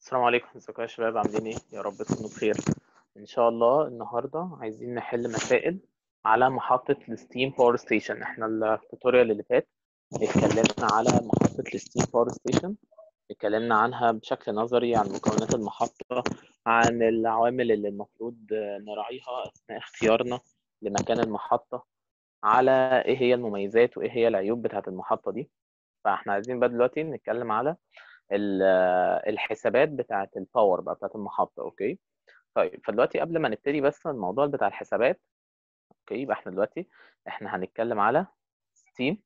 السلام عليكم ازيكم يا شباب عاملين ايه يا رب تكونوا بخير ان شاء الله النهارده عايزين نحل مسائل على محطة الستيم باور ستيشن احنا التوتوريال اللي فات اتكلمنا على محطة الستيم باور ستيشن اتكلمنا عنها بشكل نظري عن مكونات المحطة عن العوامل اللي المفروض نراعيها اثناء اختيارنا لمكان المحطة على ايه هي المميزات وايه هي العيوب بتاعة المحطة دي فاحنا عايزين بقى دلوقتي نتكلم على الحسابات بتاعه الباور بقى بتاعه المحطه اوكي طيب فدلوقتي قبل ما نبتدي بس الموضوع بتاع الحسابات اوكي يبقى احنا دلوقتي احنا هنتكلم على ستيم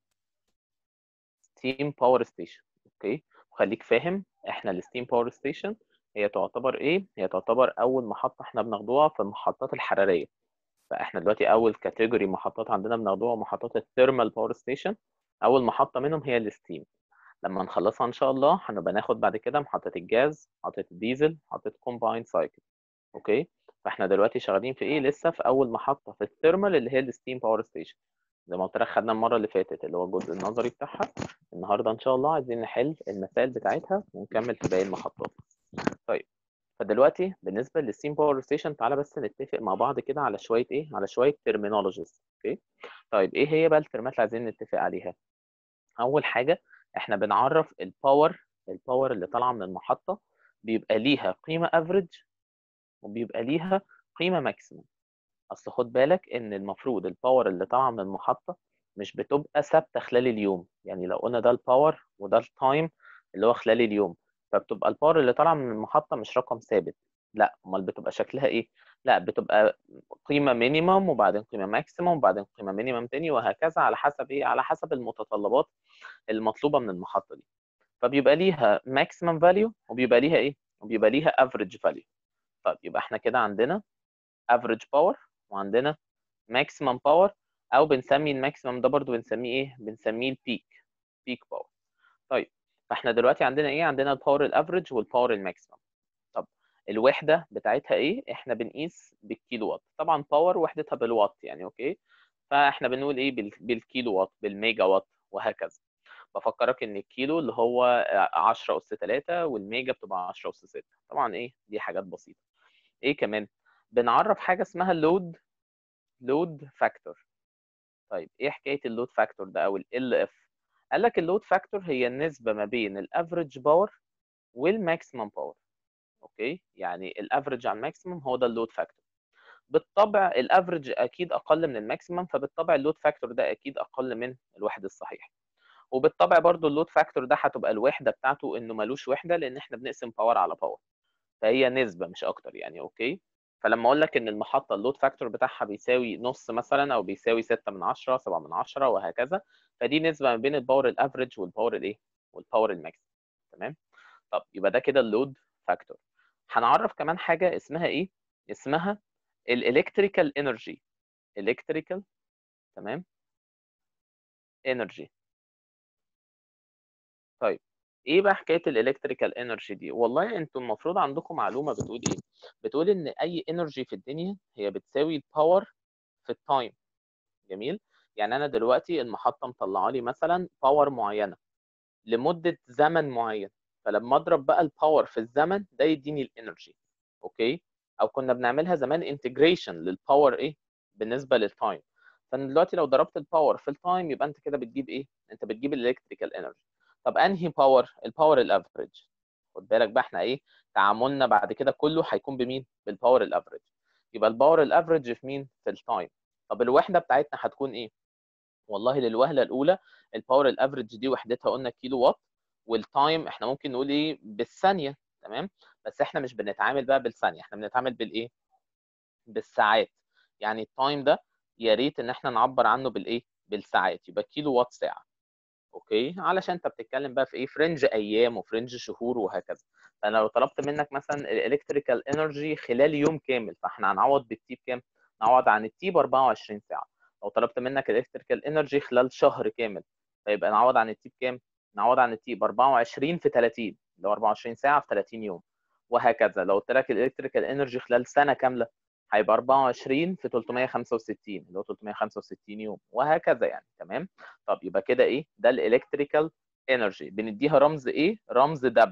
ستيم باور ستيشن اوكي وخليك فاهم احنا الستيم باور ستيشن هي تعتبر ايه هي تعتبر اول محطه احنا بناخدوها في المحطات الحراريه فاحنا دلوقتي اول كاتيجوري محطات عندنا بناخدوها محطات الثيرمال باور ستيشن اول محطه منهم هي الستيم لما نخلصها ان شاء الله هنبقى ناخد بعد كده محطة الجاز محطة الديزل محطة كومباين سايكل اوكي فاحنا دلوقتي شغالين في ايه لسه في اول محطة في الثيرمال اللي هي الستيم باور ستيشن زي ما قلت لك خدنا المرة اللي فاتت اللي هو الجزء النظري بتاعها النهارده ان شاء الله عايزين نحل المسائل بتاعتها ونكمل في باقي المحطات طيب فدلوقتي بالنسبة للستيم باور ستيشن تعالى بس نتفق مع بعض كده على شوية ايه على شوية ترمينولوجيز اوكي طيب ايه هي بقى الترمات اللي عايزين نتفق عليها اول حاجة احنا بنعرف الباور الباور اللي طالعه من المحطه بيبقى ليها قيمه افريج وبيبقى ليها قيمه ماكسيموم اصل خد بالك ان المفروض الباور اللي طالعه من المحطه مش بتبقى ثابته خلال اليوم يعني لو قلنا ده الباور وده التايم اللي هو خلال اليوم فبتبقى الباور اللي طالعه من المحطه مش رقم ثابت لا امال بتبقى شكلها ايه لا بتبقى قيمه مينيمم وبعدين قيمه ماكسيمم وبعدين قيمه مينيمم تاني وهكذا على حسب ايه على حسب المتطلبات المطلوبه من المحطه دي فبيبقى ليها ماكسيمم فاليو وبيبقى ليها ايه وبيبقى ليها افريج فاليو طيب يبقى احنا كده عندنا افريج باور وعندنا ماكسيمم باور او بنسمي الماكسيمم ده برضو بنسميه ايه بنسميه البيك بيك باور طيب فاحنا دلوقتي عندنا ايه عندنا الباور الافريج والباور الماكسيمم طب الوحده بتاعتها ايه احنا بنقيس بالكيلو وات طبعا باور وحدتها بالوات يعني اوكي فاحنا بنقول ايه بالكيلو وات بالميجا وات وهكذا بفكرك ان الكيلو اللي هو 10 اس 3 والميجا بتبقى 10 اس 6 طبعا ايه دي حاجات بسيطه ايه كمان بنعرف حاجه اسمها اللود لود فاكتور طيب ايه حكايه اللود فاكتور ده او ال اف قال لك اللود فاكتور هي النسبه ما بين الافريج باور والماكسيمم باور اوكي يعني الافريج على الماكسيمم هو ده اللود فاكتور بالطبع الافريج اكيد اقل من الماكسيمم فبالطبع اللود فاكتور ده اكيد اقل من الواحد الصحيح وبالطبع برضو اللود فاكتور ده هتبقى الوحده بتاعته انه ملوش وحده لان احنا بنقسم باور على باور فهي نسبه مش اكتر يعني اوكي فلما اقول لك ان المحطه اللود فاكتور بتاعها بيساوي نص مثلا او بيساوي 6 من 10 7 من 10 وهكذا فدي نسبه ما بين الباور الافريج والباور الايه والباور الماكسيمم تمام طب يبقى ده كده اللود فاكتور هنعرف كمان حاجه اسمها ايه اسمها الالكتريكال انرجي الكتريكال تمام انرجي طيب ايه بقى حكايه الالكتريكال انرجي دي والله انتوا المفروض عندكم معلومه بتقول ايه بتقول ان اي انرجي في الدنيا هي بتساوي الباور في التايم جميل يعني انا دلوقتي المحطه مطلعه لي مثلا باور معينه لمده زمن معين فلما اضرب بقى الباور في الزمن ده يديني الانرجي اوكي او كنا بنعملها زمان انتجريشن للباور ايه بالنسبه للتايم فانا دلوقتي لو ضربت الباور في التايم يبقى انت كده بتجيب ايه انت بتجيب الالكتريكال انرجي طب انهي باور الباور الافريج خد بالك بقى احنا ايه تعاملنا بعد كده كله هيكون بمين بالباور الافريج يبقى الباور الافريج في مين في التايم طب الوحده بتاعتنا هتكون ايه والله للوهله الاولى الباور الافريج دي وحدتها قلنا كيلو وات والتايم احنا ممكن نقول ايه بالثانيه تمام بس احنا مش بنتعامل بقى بالثانيه احنا بنتعامل بالايه بالساعات يعني التايم ده يا ريت ان احنا نعبر عنه بالايه بالساعات يبقى كيلو وات ساعه اوكي علشان انت بتتكلم بقى في ايه فرنج ايام وفرنج شهور وهكذا فانا لو طلبت منك مثلا الالكتريكال انرجي خلال يوم كامل فاحنا هنعوض بالتي بكام نعوض عن التي ب 24 ساعه لو طلبت منك الالكتريكال انرجي خلال شهر كامل فيبقى نعوض عن التي بكام نعوض عن التي ب 24 في 30 اللي هو 24 ساعه في 30 يوم وهكذا لو قلت لك الالكتريكال انرجي خلال سنه كامله هيبقى 24 في 365 اللي هو 365 يوم وهكذا يعني تمام طب يبقى كده ايه ده الالكتريكال انرجي بنديها رمز ايه رمز دبليو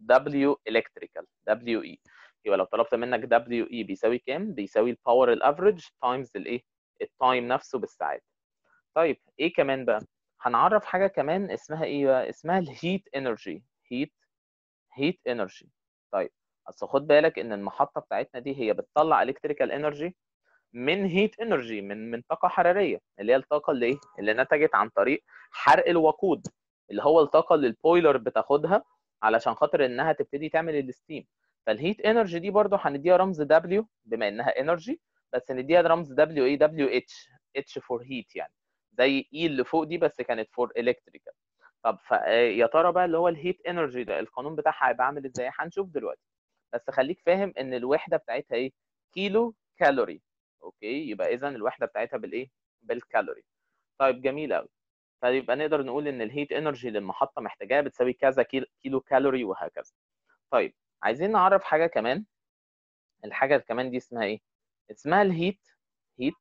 W electrical WE يبقى لو طلبت منك WE بيساوي كام بيساوي الباور الافريج تايمز الايه التايم نفسه بالساعات طيب ايه كمان بقى هنعرف حاجه كمان اسمها ايه بقى اسمها الهيت انرجي هيت هيت انرجي طيب اصل خد بالك ان المحطه بتاعتنا دي هي بتطلع الكتريكال انرجي من هيت انرجي من من طاقه حراريه اللي هي الطاقه اللي ايه اللي نتجت عن طريق حرق الوقود اللي هو الطاقه اللي البويلر بتاخدها علشان خاطر انها تبتدي تعمل الستيم فالهيت انرجي دي برضو هنديها رمز W بما انها انرجي بس نديها رمز W ايه W H H فور هيت يعني زي E اللي فوق دي بس كانت فور الكتريكال طب يا ترى بقى اللي هو الهيت انرجي ده القانون بتاعها هيبقى عامل ازاي هنشوف دلوقتي بس خليك فاهم ان الوحده بتاعتها ايه كيلو كالوري اوكي يبقى اذا الوحده بتاعتها بالايه بالكالوري طيب جميل قوي فيبقى نقدر نقول ان الهيت انرجي للمحطه محتاجاها بتساوي كذا كيلو كالوري وهكذا طيب عايزين نعرف حاجه كمان الحاجه كمان دي اسمها ايه اسمها الهيت هيت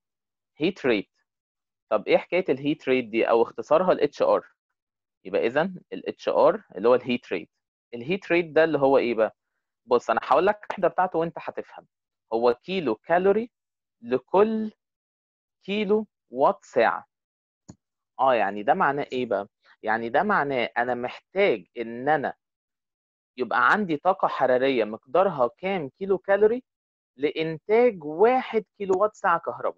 هيت ريت طب ايه حكايه الهيت ريت دي او اختصارها الاتش ار يبقى اذا الاتش ار اللي هو الهيت ريت الهيت ريت ده اللي هو ايه بقى بص انا هقول لك الوحده بتاعته وانت هتفهم هو كيلو كالوري لكل كيلو وات ساعه اه يعني ده معناه ايه بقى يعني ده معناه انا محتاج ان انا يبقى عندي طاقه حراريه مقدارها كام كيلو كالوري لانتاج 1 كيلو وات ساعه كهرباء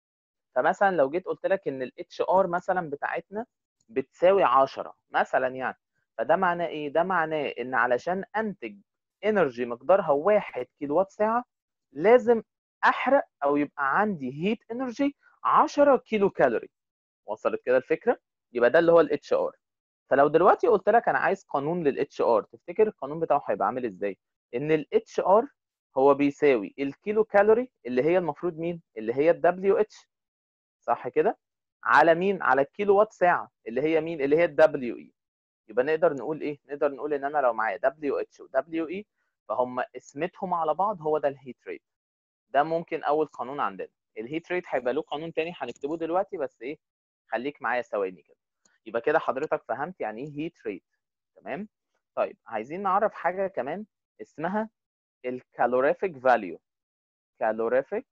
فمثلا لو جيت قلت لك ان الاتش ار مثلا بتاعتنا بتساوي 10 مثلا يعني فده معناه ايه ده معناه ان علشان انتج انرجي مقدارها 1 كيلو وات ساعه لازم احرق او يبقى عندي هيت انرجي 10 كيلو كالوري وصلت كده الفكره يبقى ده اللي هو الاتش ار فلو دلوقتي قلت لك انا عايز قانون للاتش ار تفتكر القانون بتاعه هيبقى عامل ازاي ان الاتش ار هو بيساوي الكيلو كالوري اللي هي المفروض مين اللي هي الدبليو اتش صح كده على مين على الكيلو وات ساعه اللي هي مين اللي هي الدبليو اي يبقى نقدر نقول ايه نقدر نقول ان انا لو معايا دبليو اتش ودبليو اي فهم اسمتهم على بعض هو ده الهيت ريت ده ممكن اول قانون عندنا الهيت ريت هيبقى له قانون تاني هنكتبه دلوقتي بس ايه خليك معايا ثواني كده يبقى كده حضرتك فهمت يعني ايه هيت ريت تمام طيب عايزين نعرف حاجه كمان اسمها الكالوريفيك فاليو كالوريفيك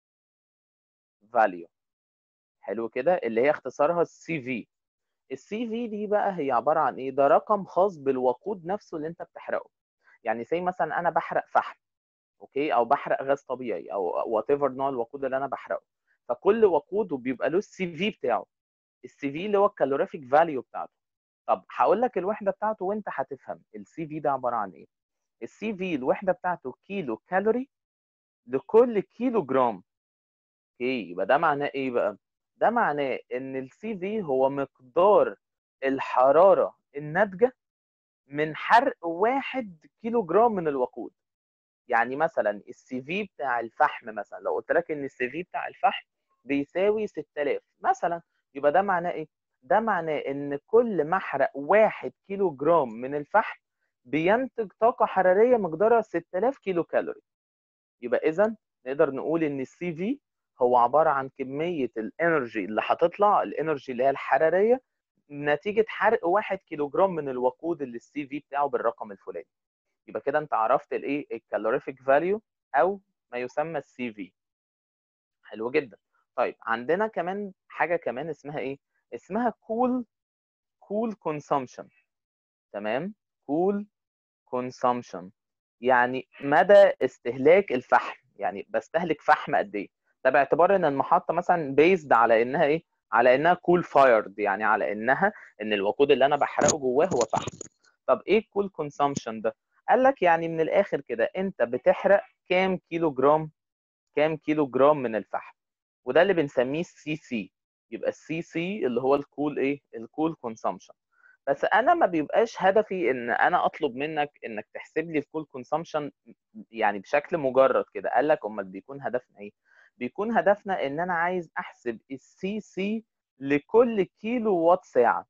فاليو حلو كده اللي هي اختصارها السي في السي في دي بقى هي عباره عن ايه ده رقم خاص بالوقود نفسه اللي انت بتحرقه يعني زي مثلا انا بحرق فحم اوكي او بحرق غاز طبيعي او وات ايفر نوع الوقود اللي انا بحرقه فكل وقود بيبقى له السي في بتاعه السي في اللي هو الكالوريفيك فاليو بتاعته طب هقول لك الوحده بتاعته وانت هتفهم السي في ده عباره عن ايه السي في الوحده بتاعته كيلو كالوري لكل كيلو جرام اوكي يبقى ده معناه ايه بقى ده معناه ان السي في هو مقدار الحراره الناتجه من حرق واحد كيلو جرام من الوقود يعني مثلا السي في بتاع الفحم مثلا لو قلت لك ان السي في بتاع الفحم بيساوي 6000 مثلا يبقى ده معناه ايه ده معناه ان كل ما احرق 1 كيلو جرام من الفحم بينتج طاقه حراريه مقدارها 6000 كيلو كالوري يبقى اذا نقدر نقول ان السي في هو عباره عن كميه الانرجي اللي هتطلع الانرجي اللي هي الحراريه نتيجه حرق 1 كيلو جرام من الوقود اللي السي في بتاعه بالرقم الفلاني يبقى كده انت عرفت الايه الكالوريفيك فاليو او ما يسمى السي في حلو جدا طيب عندنا كمان حاجه كمان اسمها ايه اسمها كول كول كونسومشن تمام كول كونسومشن يعني مدى استهلاك الفحم يعني بستهلك فحم قد ايه ده باعتبار ان المحطه مثلا بيزد على انها ايه على انها كول فايرد يعني على انها ان الوقود اللي انا بحرقه جواه هو فحم طب ايه الكول كونسومشن ده قال لك يعني من الاخر كده انت بتحرق كام كيلو جرام كام كيلو جرام من الفحم وده اللي بنسميه السي سي يبقى السي سي اللي هو الكول ايه الكول كونسومشن بس انا ما بيبقاش هدفي ان انا اطلب منك انك تحسب لي الكول كونسومشن يعني بشكل مجرد كده قال لك امال بيكون هدفنا ايه بيكون هدفنا ان انا عايز احسب السي سي لكل كيلو وات ساعه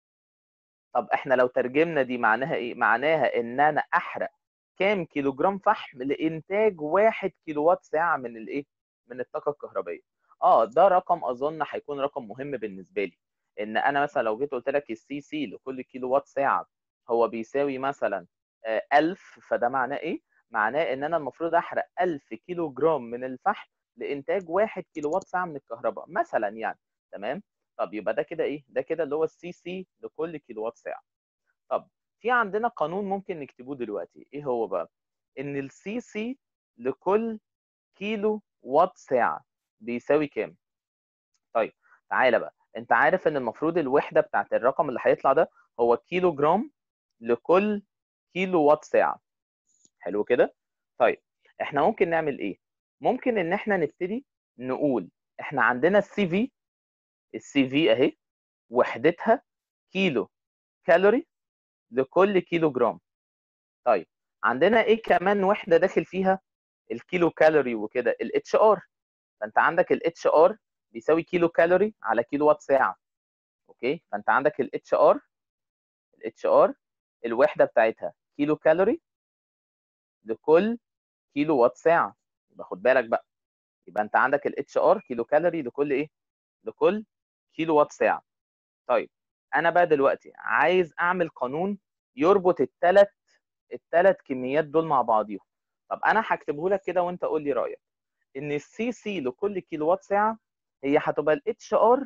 طب احنا لو ترجمنا دي معناها ايه معناها ان انا احرق كام كيلو جرام فحم لانتاج 1 كيلو وات ساعه من الايه من الطاقه الكهربائيه اه ده رقم اظن هيكون رقم مهم بالنسبه لي ان انا مثلا لو جيت قلت لك السي سي لكل كيلو وات ساعه هو بيساوي مثلا آه، 1000 فده معناه ايه معناه ان انا المفروض احرق 1000 كيلو جرام من الفحم لانتاج 1 كيلو وات ساعه من الكهرباء مثلا يعني تمام طب يبقى ده كده ايه ده كده اللي هو السي سي لكل كيلو وات ساعه طب في عندنا قانون ممكن نكتبه دلوقتي ايه هو بقى ان السي سي لكل كيلو وات ساعه بيساوي كام طيب تعالى بقى انت عارف ان المفروض الوحده بتاعت الرقم اللي هيطلع ده هو كيلو جرام لكل كيلو وات ساعه حلو كده طيب احنا ممكن نعمل ايه ممكن ان احنا نبتدي نقول احنا عندنا السي في السي في اهي وحدتها كيلو كالوري لكل كيلو جرام طيب عندنا ايه كمان وحده داخل فيها الكيلو كالوري وكده الاتش ار فانت عندك الاتش ار بيساوي كيلو كالوري على كيلو وات ساعه اوكي فانت عندك الاتش ار الاتش ار الوحده بتاعتها كيلو كالوري لكل كيلو وات ساعه يبقى خد بالك بقى يبقى انت عندك الاتش ار كيلو كالوري لكل ايه لكل كيلو وات ساعه طيب انا بقى دلوقتي عايز اعمل قانون يربط الثلاث الثلاث كميات دول مع بعضيهم طب انا هكتبه لك كده وانت قول لي رايك ان السي سي لكل كيلو وات ساعه هي هتبقى الاتش ار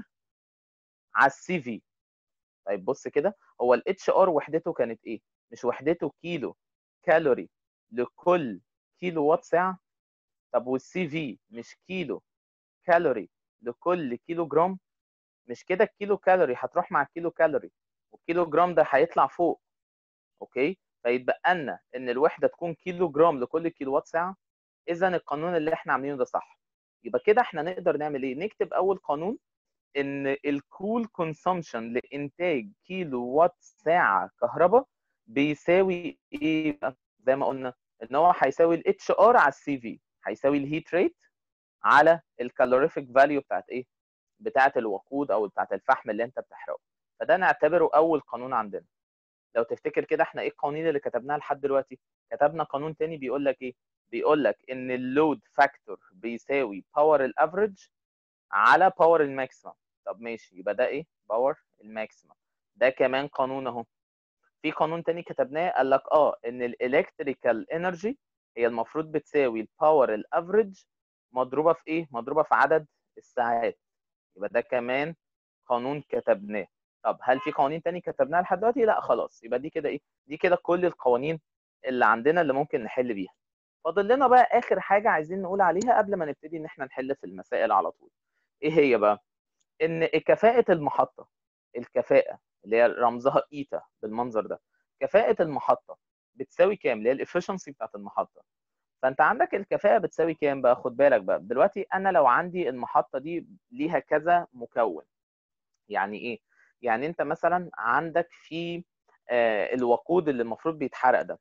على السي في طيب بص كده هو الاتش ار وحدته كانت ايه مش وحدته كيلو كالوري لكل كيلو وات ساعه طب والسي في مش كيلو كالوري لكل كيلو جرام مش كده الكيلو كالوري هتروح مع الكيلو كالوري والكيلو جرام ده هيطلع فوق اوكي فيتبقى لنا ان الوحده تكون كيلو جرام لكل كيلو وات ساعه اذا القانون اللي احنا عاملينه ده صح يبقى كده احنا نقدر نعمل ايه نكتب اول قانون ان الكول كونسومشن لانتاج كيلو وات ساعه كهرباء بيساوي ايه بقى؟ زي ما قلنا ان هو هيساوي الاتش ار على السي في هيساوي الهيت ريت على الكالوريفيك فاليو بتاعت ايه بتاعت الوقود او بتاعت الفحم اللي انت بتحرقه فده نعتبره اول قانون عندنا لو تفتكر كده احنا ايه القوانين اللي كتبناها لحد دلوقتي كتبنا قانون تاني بيقول لك ايه بيقول لك ان اللود فاكتور بيساوي باور الافريج على باور الماكسيمم طب ماشي يبقى ده ايه باور الماكسيمم ده كمان قانون اهو في قانون تاني كتبناه قال لك اه ان الالكتريكال انرجي هي المفروض بتساوي الباور الافريج مضروبه في ايه مضروبه في عدد الساعات يبقى ده كمان قانون كتبناه طب هل في قوانين تاني كتبناها لحد دلوقتي لا خلاص يبقى دي كده ايه دي كده كل القوانين اللي عندنا اللي ممكن نحل بيها فاضل لنا بقى اخر حاجه عايزين نقول عليها قبل ما نبتدي ان احنا نحل في المسائل على طول ايه هي بقى ان كفاءه المحطه الكفاءه اللي هي رمزها ايتا بالمنظر ده كفاءه المحطه بتساوي كام اللي هي الافشنسي بتاعت المحطه فانت عندك الكفاءه بتساوي كام بقى خد بالك بقى دلوقتي انا لو عندي المحطه دي ليها كذا مكون يعني ايه يعني انت مثلا عندك في آه الوقود اللي المفروض بيتحرق ده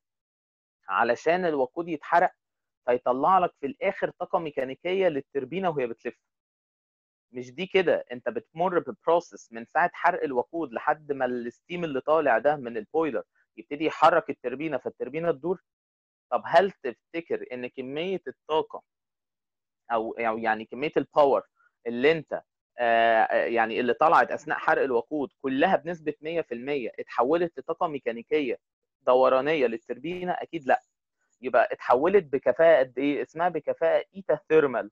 علشان الوقود يتحرق فيطلع لك في الاخر طاقه ميكانيكيه للتربينه وهي بتلف مش دي كده انت بتمر ببروسيس من ساعه حرق الوقود لحد ما الستيم اللي طالع ده من البويلر يبتدي يحرك التربينه فالتربينه تدور طب هل تفتكر ان كميه الطاقه او يعني كميه الباور اللي انت آه يعني اللي طلعت اثناء حرق الوقود كلها بنسبه 100% اتحولت لطاقه ميكانيكيه دورانيه للتربينه اكيد لا يبقى اتحولت بكفاءه قد ايه اسمها بكفاءه ايتا ثيرمال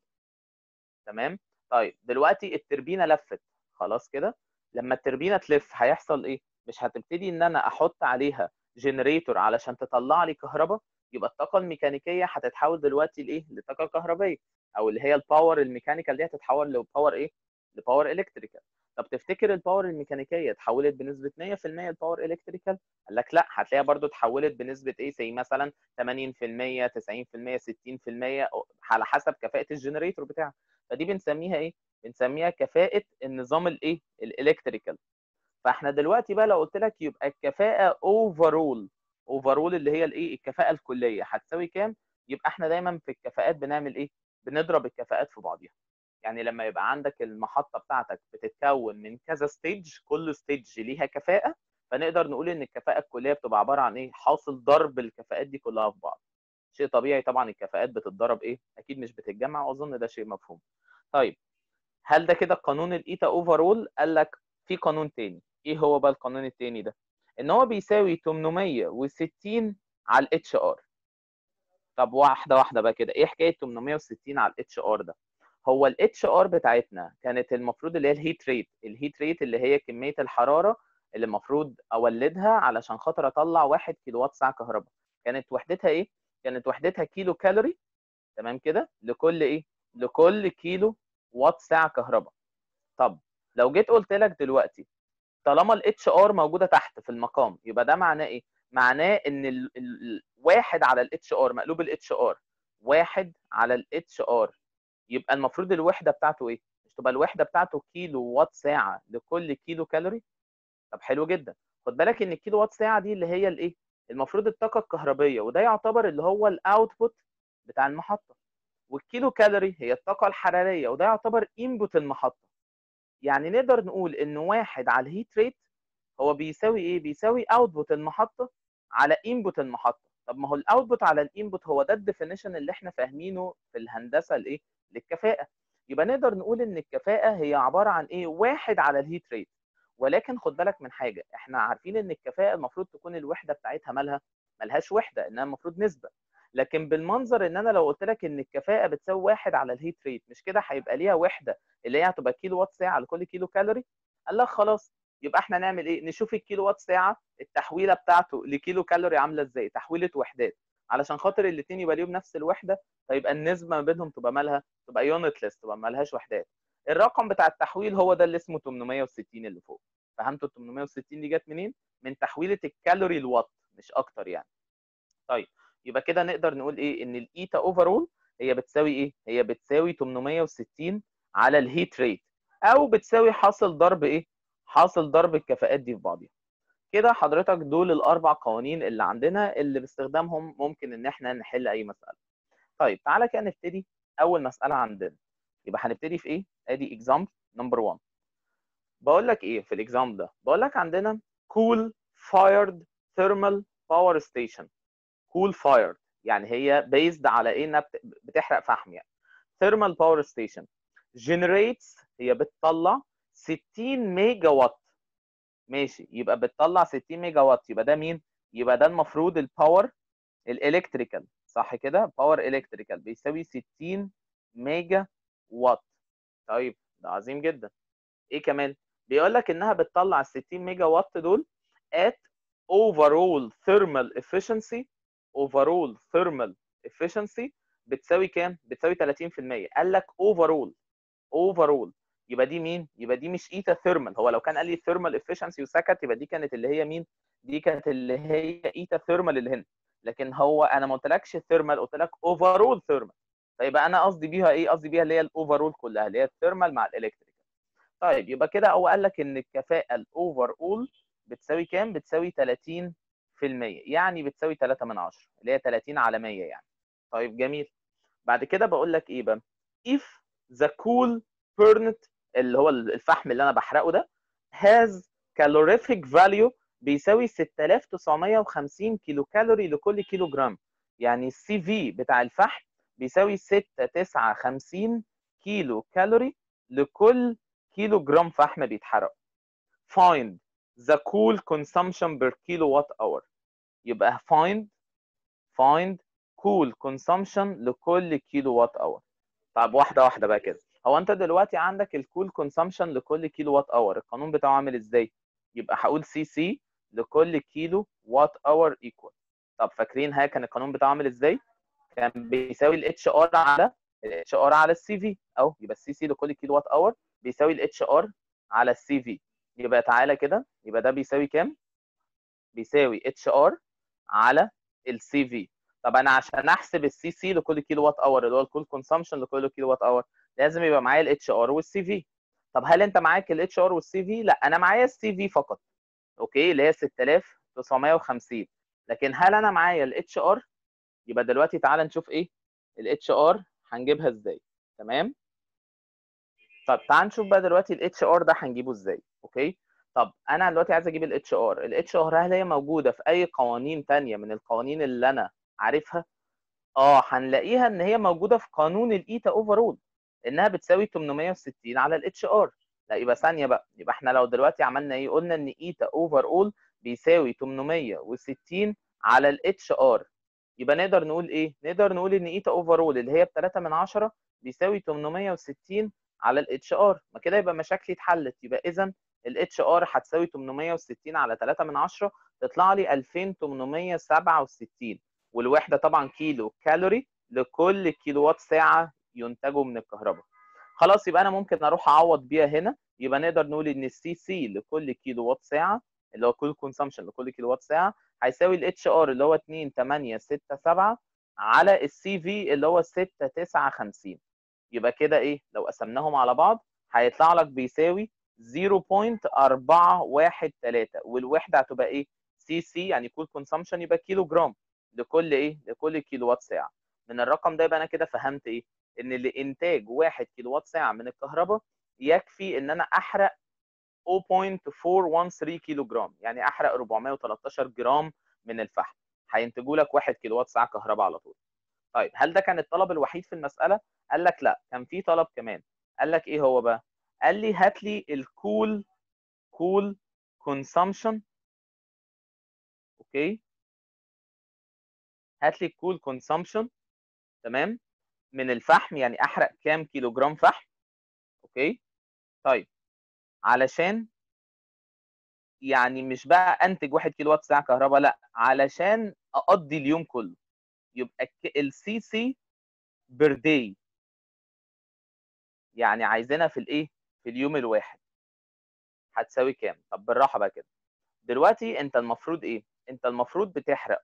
تمام طيب دلوقتي التربينه لفت خلاص كده لما التربينه تلف هيحصل ايه مش هتبتدي ان انا احط عليها جنريتور علشان تطلع لي كهرباء يبقى الطاقه الميكانيكيه هتتحول دلوقتي لايه لطاقه كهربائيه او اللي هي الباور الميكانيكال دي هتتحول لباور ايه لباور الكتريكال طب تفتكر الباور الميكانيكيه اتحولت بنسبه 100% لباور الكتريكال قال لك لا هتلاقيها برضو اتحولت بنسبه ايه زي مثلا 80% 90% 60% على حسب كفاءه الجنريتور بتاعك فدي بنسميها ايه بنسميها كفاءه النظام الايه الالكتريكال فاحنا دلوقتي بقى لو قلت لك يبقى الكفاءه اوفرول اوفرول اللي هي الايه الكفاءه الكليه هتساوي كام يبقى احنا دايما في الكفاءات بنعمل ايه بنضرب الكفاءات في بعضيها يعني لما يبقى عندك المحطه بتاعتك بتتكون من كذا ستيج كل ستيج ليها كفاءه فنقدر نقول ان الكفاءه الكليه بتبقى عباره عن ايه حاصل ضرب الكفاءات دي كلها في بعض شيء طبيعي طبعا الكفاءات بتتضرب ايه اكيد مش بتتجمع واظن ده شيء مفهوم طيب هل ده كده قانون الايتا اوفرول قال لك في قانون تاني ايه هو بقى القانون التاني ده ان هو بيساوي 860 على الاتش ار طب واحده واحده بقى كده ايه حكايه 860 على الاتش ار ده هو الاتش ار بتاعتنا كانت المفروض اللي هي الهيت ريت الهيت ريت اللي هي كميه الحراره اللي المفروض اولدها علشان خاطر اطلع 1 كيلو وات ساعه كهرباء كانت وحدتها ايه كانت وحدتها كيلو كالوري تمام كده لكل ايه لكل كيلو وات ساعه كهرباء طب لو جيت قلت لك دلوقتي طالما الاتش ار موجوده تحت في المقام يبقى ده معناه ايه معناه ان ال... ال... واحد على الاتش ار مقلوب الاتش ار واحد على الاتش ار يبقى المفروض الوحده بتاعته ايه مش تبقى الوحده بتاعته كيلو وات ساعه لكل كيلو كالوري طب حلو جدا خد بالك ان الكيلو وات ساعه دي اللي هي الايه المفروض الطاقه الكهربيه وده يعتبر اللي هو الاوتبوت بتاع المحطه والكيلو كالوري هي الطاقه الحراريه وده يعتبر انبوت المحطه يعني نقدر نقول ان واحد على الهيت ريت هو بيساوي ايه بيساوي اوتبوت المحطه على انبوت المحطه طب ما هو الاوتبوت على الانبوت هو ده الديفينيشن اللي احنا فاهمينه في الهندسه الايه للكفاءه يبقى نقدر نقول ان الكفاءه هي عباره عن ايه واحد على الهيت ريت ولكن خد بالك من حاجه احنا عارفين ان الكفاءه المفروض تكون الوحده بتاعتها مالها ملهاش وحده انها المفروض نسبه لكن بالمنظر ان انا لو قلت لك ان الكفاءه بتساوي واحد على الهيت ريت مش كده هيبقى ليها وحده اللي هي هتبقى كيلو وات ساعه لكل كيلو كالوري قال لك خلاص يبقى احنا نعمل ايه نشوف الكيلو وات ساعه التحويله بتاعته لكيلو كالوري عامله ازاي تحويله وحدات علشان خاطر الاثنين يبقى ليهم نفس الوحده فيبقى النسبه ما بينهم تبقى مالها تبقى يونتلس تبقى مالهاش وحدات الرقم بتاع التحويل هو ده اللي اسمه 860 اللي فوق فهمتوا ال 860 دي جت منين من تحويله الكالوري لوات مش اكتر يعني طيب يبقى كده نقدر نقول ايه ان الايتا اوفرول هي بتساوي ايه هي بتساوي 860 على الهيت ريت او بتساوي حاصل ضرب ايه حاصل ضرب الكفاءات دي في بعضها كده حضرتك دول الاربع قوانين اللي عندنا اللي باستخدامهم ممكن ان احنا نحل اي مساله طيب تعالى كده نبتدي اول مساله عندنا يبقى هنبتدي في ايه ادي اكزامبل نمبر 1 بقول لك ايه في الاكزام ده بقول لك عندنا cool fired thermal power station cool fired يعني هي based على ايه انها بتحرق فحم يعني thermal power station generates هي بتطلع 60 ميجا وات ماشي يبقى بتطلع 60 ميجا وات يبقى ده مين يبقى ده المفروض الباور الالكتريكال صح كده باور الكتريكال بيساوي 60 ميجا وات طيب ده عظيم جدا ايه كمان بيقول لك انها بتطلع 60 ميجا وات دول at overall thermal efficiency overall thermal efficiency بتساوي كام بتساوي 30% قال لك overall overall يبقى دي مين يبقى دي مش ايتا ثيرمال هو لو كان قال لي ثيرمال افشنسي وسكت يبقى دي كانت اللي هي مين دي كانت اللي هي ايتا ثيرمال اللي هنا لكن هو انا ما قلتلكش ثيرمال قلت لك اوفرول ثيرمال فيبقى انا قصدي بيها ايه قصدي بيها اللي هي الاوفرول كلها اللي هي الثيرمال مع الالكتريكال طيب يبقى كده هو قال لك ان الكفاءه الاوفر اول بتساوي كام بتساوي 30% يعني بتساوي 3 من 10 اللي هي 30 على 100 يعني طيب جميل بعد كده بقول لك ايه بقى if the cool burned اللي هو الفحم اللي انا بحرقه ده has calorific value بيساوي 6950 كيلو كالوري لكل كيلو جرام يعني السي في بتاع الفحم بيساوي 659 كيلو كالوري لكل كيلو جرام فحم بيتحرق find the cool consumption per kilowatt hour يبقى find find cool consumption لكل كيلو وات اور طب واحده واحده بقى كده هو انت دلوقتي عندك الكول كونسامشن لكل كيلو وات اور القانون بتاعه عامل ازاي يبقى هقول سي سي لكل كيلو وات اور ايكوال طب فاكرين ها كان القانون بتاعه عامل ازاي كان بيساوي الاتش ار على الاتش ار على السي في او يبقى السي سي لكل كيلو وات اور بيساوي الاتش ار على السي في يبقى تعالى كده يبقى ده بيساوي كام بيساوي اتش ار على السي في طب انا عشان احسب السي سي لكل كيلو وات اور اللي هو الكول كونسامشن لكل كيلو وات اور لازم يبقى معايا الاتش ار والسي في طب هل انت معاك الاتش ار والسي في لا انا معايا السي في فقط اوكي اللي هي 6950 لكن هل انا معايا الاتش ار يبقى دلوقتي تعالى نشوف ايه الاتش ار هنجيبها ازاي تمام طب تعال نشوف بقى دلوقتي الاتش ار ده هنجيبه ازاي اوكي طب انا دلوقتي عايز اجيب الاتش ار الاتش ار هل هي موجوده في اي قوانين تانية من القوانين اللي انا عارفها اه هنلاقيها ان هي موجوده في قانون الايتا اوفرول انها بتساوي 860 على الاتش ار لا يبقى ثانيه بقى يبقى احنا لو دلوقتي عملنا ايه قلنا ان ايتا اوفر اول بيساوي 860 على الاتش ار يبقى نقدر نقول ايه نقدر نقول ان ايتا اوفرول اللي هي ب 3 من 10 بيساوي 860 على الاتش ار ما كده يبقى مشاكلي اتحلت يبقى اذا الاتش ار هتساوي 860 على 3 من 10 تطلع لي 2867 والوحده طبعا كيلو كالوري لكل كيلو وات ساعه ينتجوا من الكهرباء خلاص يبقى انا ممكن اروح اعوض بيها هنا يبقى نقدر نقول ان السي سي لكل كيلو وات ساعه اللي هو كل كونسامشن لكل كيلو وات ساعه هيساوي الاتش ار اللي هو 2 8 6 7 على السي في اللي هو 6 9 50 يبقى كده ايه لو قسمناهم على بعض هيطلع لك بيساوي 0.413 والوحده هتبقى ايه سي سي يعني كل كونسامشن يبقى كيلو جرام لكل ايه لكل كيلو وات ساعه من الرقم ده يبقى انا كده فهمت ايه ان لانتاج 1 كيلو وات ساعه من الكهرباء يكفي ان انا احرق 0.413 كيلو جرام يعني احرق 413 جرام من الفحم هينتجوا لك 1 كيلو وات ساعه كهرباء على طول طيب هل ده كان الطلب الوحيد في المساله قال لك لا كان في طلب كمان قال لك ايه هو بقى قال لي هات لي الكول كول كونسامشن اوكي هات لي الكول كونسامشن تمام من الفحم يعني احرق كام كيلو جرام فحم اوكي طيب علشان يعني مش بقى انتج 1 كيلو وات ساعه كهرباء لا علشان اقضي اليوم كله يبقى السي سي بير داي يعني عايزينها في الايه في اليوم الواحد هتساوي كام طب بالراحه بقى كده دلوقتي انت المفروض ايه انت المفروض بتحرق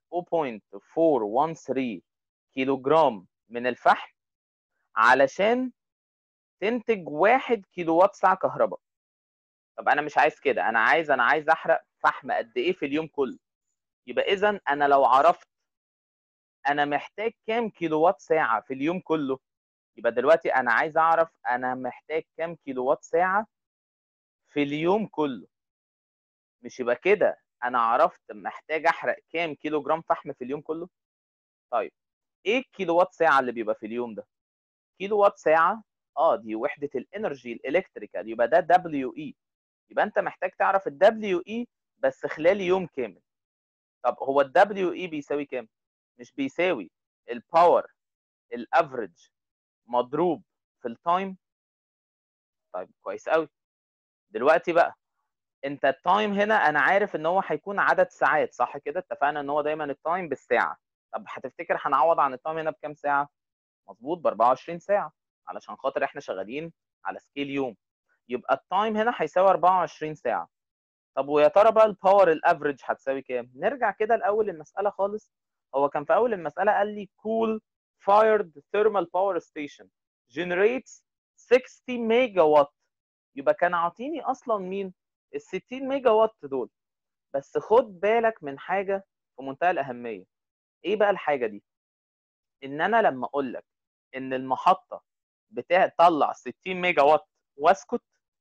0.413 كيلو جرام من الفحم علشان تنتج 1 كيلو وات ساعه كهرباء طب انا مش عايز كده انا عايز انا عايز احرق فحم قد ايه في اليوم كله يبقى اذا انا لو عرفت انا محتاج كام كيلو وات ساعه في اليوم كله يبقى دلوقتي انا عايز اعرف انا محتاج كام كيلو وات ساعه في اليوم كله مش يبقى كده انا عرفت محتاج احرق كام كيلو جرام فحم في اليوم كله طيب ايه الكيلو وات ساعه اللي بيبقى في اليوم ده كيلو وات ساعه اه دي وحده الانرجي الالكتريكال يبقى ده دبليو اي يبقى انت محتاج تعرف الدبليو اي بس خلال يوم كامل طب هو الدبليو اي بيساوي كام مش بيساوي الباور الافريج مضروب في التايم طيب كويس قوي دلوقتي بقى انت التايم هنا انا عارف ان هو هيكون عدد ساعات صح كده اتفقنا ان هو دايما التايم بالساعه طب هتفتكر هنعوض عن التايم هنا بكام ساعه مظبوط ب 24 ساعه علشان خاطر احنا شغالين على سكيل يوم يبقى التايم هنا هيساوي 24 ساعه طب ويا ترى بقى الباور الافريج هتساوي كام نرجع كده لاول المساله خالص هو كان في اول المساله قال لي cool fired thermal power station generates 60 ميجا وات يبقى كان عاطيني اصلا مين ال 60 ميجا وات دول بس خد بالك من حاجه في منتهى الاهميه ايه بقى الحاجه دي ان انا لما اقول لك ان المحطه بتطلع 60 ميجا وات واسكت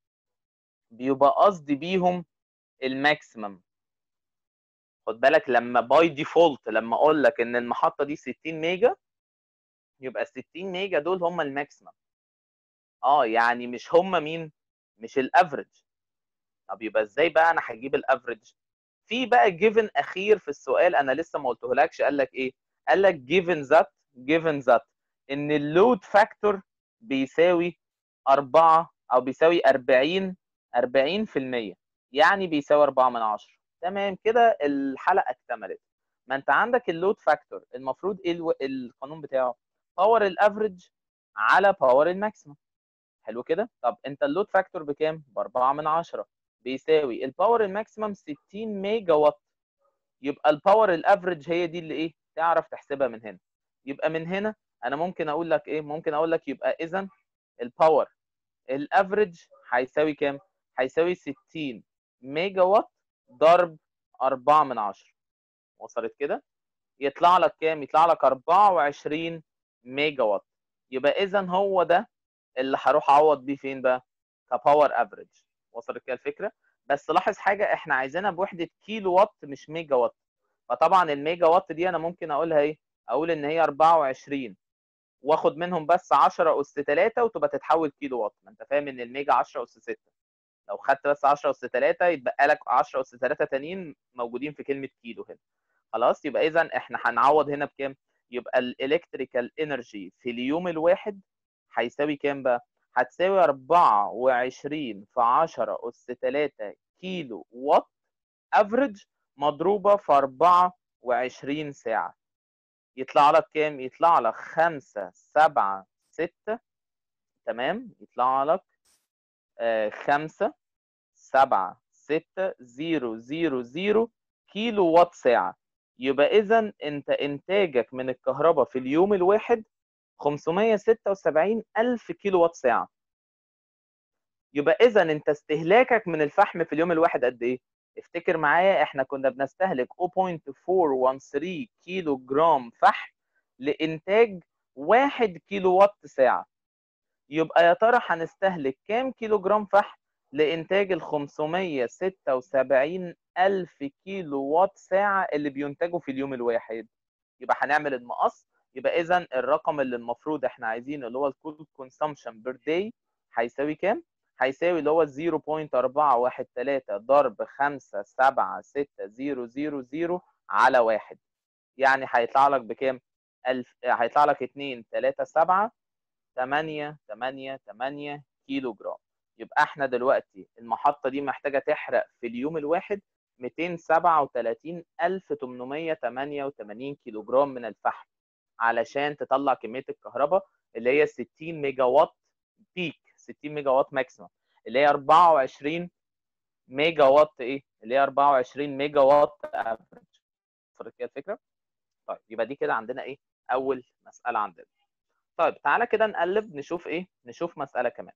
بيبقى قصدي بيهم الماكسيمم خد بالك لما باي ديفولت لما اقول لك ان المحطه دي 60 ميجا يبقى 60 ميجا دول هم الماكسيمم اه يعني مش هم مين مش الافريج طب يبقى ازاي بقى انا هجيب الافريج في بقى جيفن اخير في السؤال انا لسه ما قلتهولكش قال لك ايه قال لك جيفن ذات جيفن ذات ان اللود فاكتور بيساوي 4 او بيساوي 40 40% يعني بيساوي 4 من 10 تمام كده الحلقه اكتملت ما انت عندك اللود فاكتور المفروض ايه الو... القانون بتاعه باور الافريج على باور الماكسيمم حلو كده طب انت اللود فاكتور بكام ب 4 من 10 بيساوي الباور الماكسيمم 60 ميجا وات يبقى الباور الافريج هي دي اللي ايه تعرف تحسبها من هنا يبقى من هنا انا ممكن اقول لك ايه ممكن اقول لك يبقى اذا الباور الافريج هيساوي كام هيساوي 60 ميجا وات ضرب 4 من 10 وصلت كده يطلع لك كام يطلع لك 24 ميجا وات يبقى اذا هو ده اللي هروح اعوض بيه فين بقى كباور افريج وصلت كده الفكره بس لاحظ حاجه احنا عايزينها بوحده كيلو وات مش ميجا وات فطبعا الميجا وات دي انا ممكن اقولها ايه اقول ان هي 24 واخد منهم بس 10 اس 3 وتبقى تتحول كيلو وات ما انت فاهم ان الميجا 10 اس 6 لو خدت بس 10 اس 3 يتبقى لك 10 اس 3 تانيين موجودين في كلمه كيلو هنا خلاص يبقى اذا احنا هنعوض هنا بكام يبقى الالكتريكال انرجي في اليوم الواحد هيساوي كام بقى هتساوي 24 في 10 أس 3 كيلو وات افريج مضروبة في 24 ساعة يطلع لك كام؟ يطلع لك 5 7 6 تمام يطلع لك 5 7 6 0 0 0 كيلو وات ساعة يبقى إذا أنت إنتاجك من الكهرباء في اليوم الواحد 576 ألف كيلو وات ساعة يبقى إذا أنت استهلاكك من الفحم في اليوم الواحد قد إيه؟ افتكر معايا احنا كنا بنستهلك 0.413 كيلو جرام فحم لإنتاج 1 كيلو وات ساعة يبقى يا ترى هنستهلك كام كيلو جرام فحم لإنتاج ال 576 ألف كيلو وات ساعة اللي بينتجوا في اليوم الواحد يبقى هنعمل المقص يبقى إذا الرقم اللي المفروض احنا عايزينه اللي هو الكول كونسامشن بير داي هيساوي كام؟ هيساوي اللي هو 0.413 ضرب 5 7 6 0 0 0 على 1 يعني هيطلع لك بكام؟ الف... هيطلع لك 2 3 7 8 8 8 كيلو جرام يبقى احنا دلوقتي المحطة دي محتاجة تحرق في اليوم الواحد 237888 كيلو جرام من الفحم علشان تطلع كمية الكهرباء اللي هي 60 ميجا وات بيك 60 ميجا وات ماكسيمم اللي هي 24 ميجا وات ايه اللي هي 24 ميجا وات افريج فهمت كده الفكره طيب يبقى دي كده عندنا ايه اول مساله عندنا طيب تعالى كده نقلب نشوف ايه نشوف مساله كمان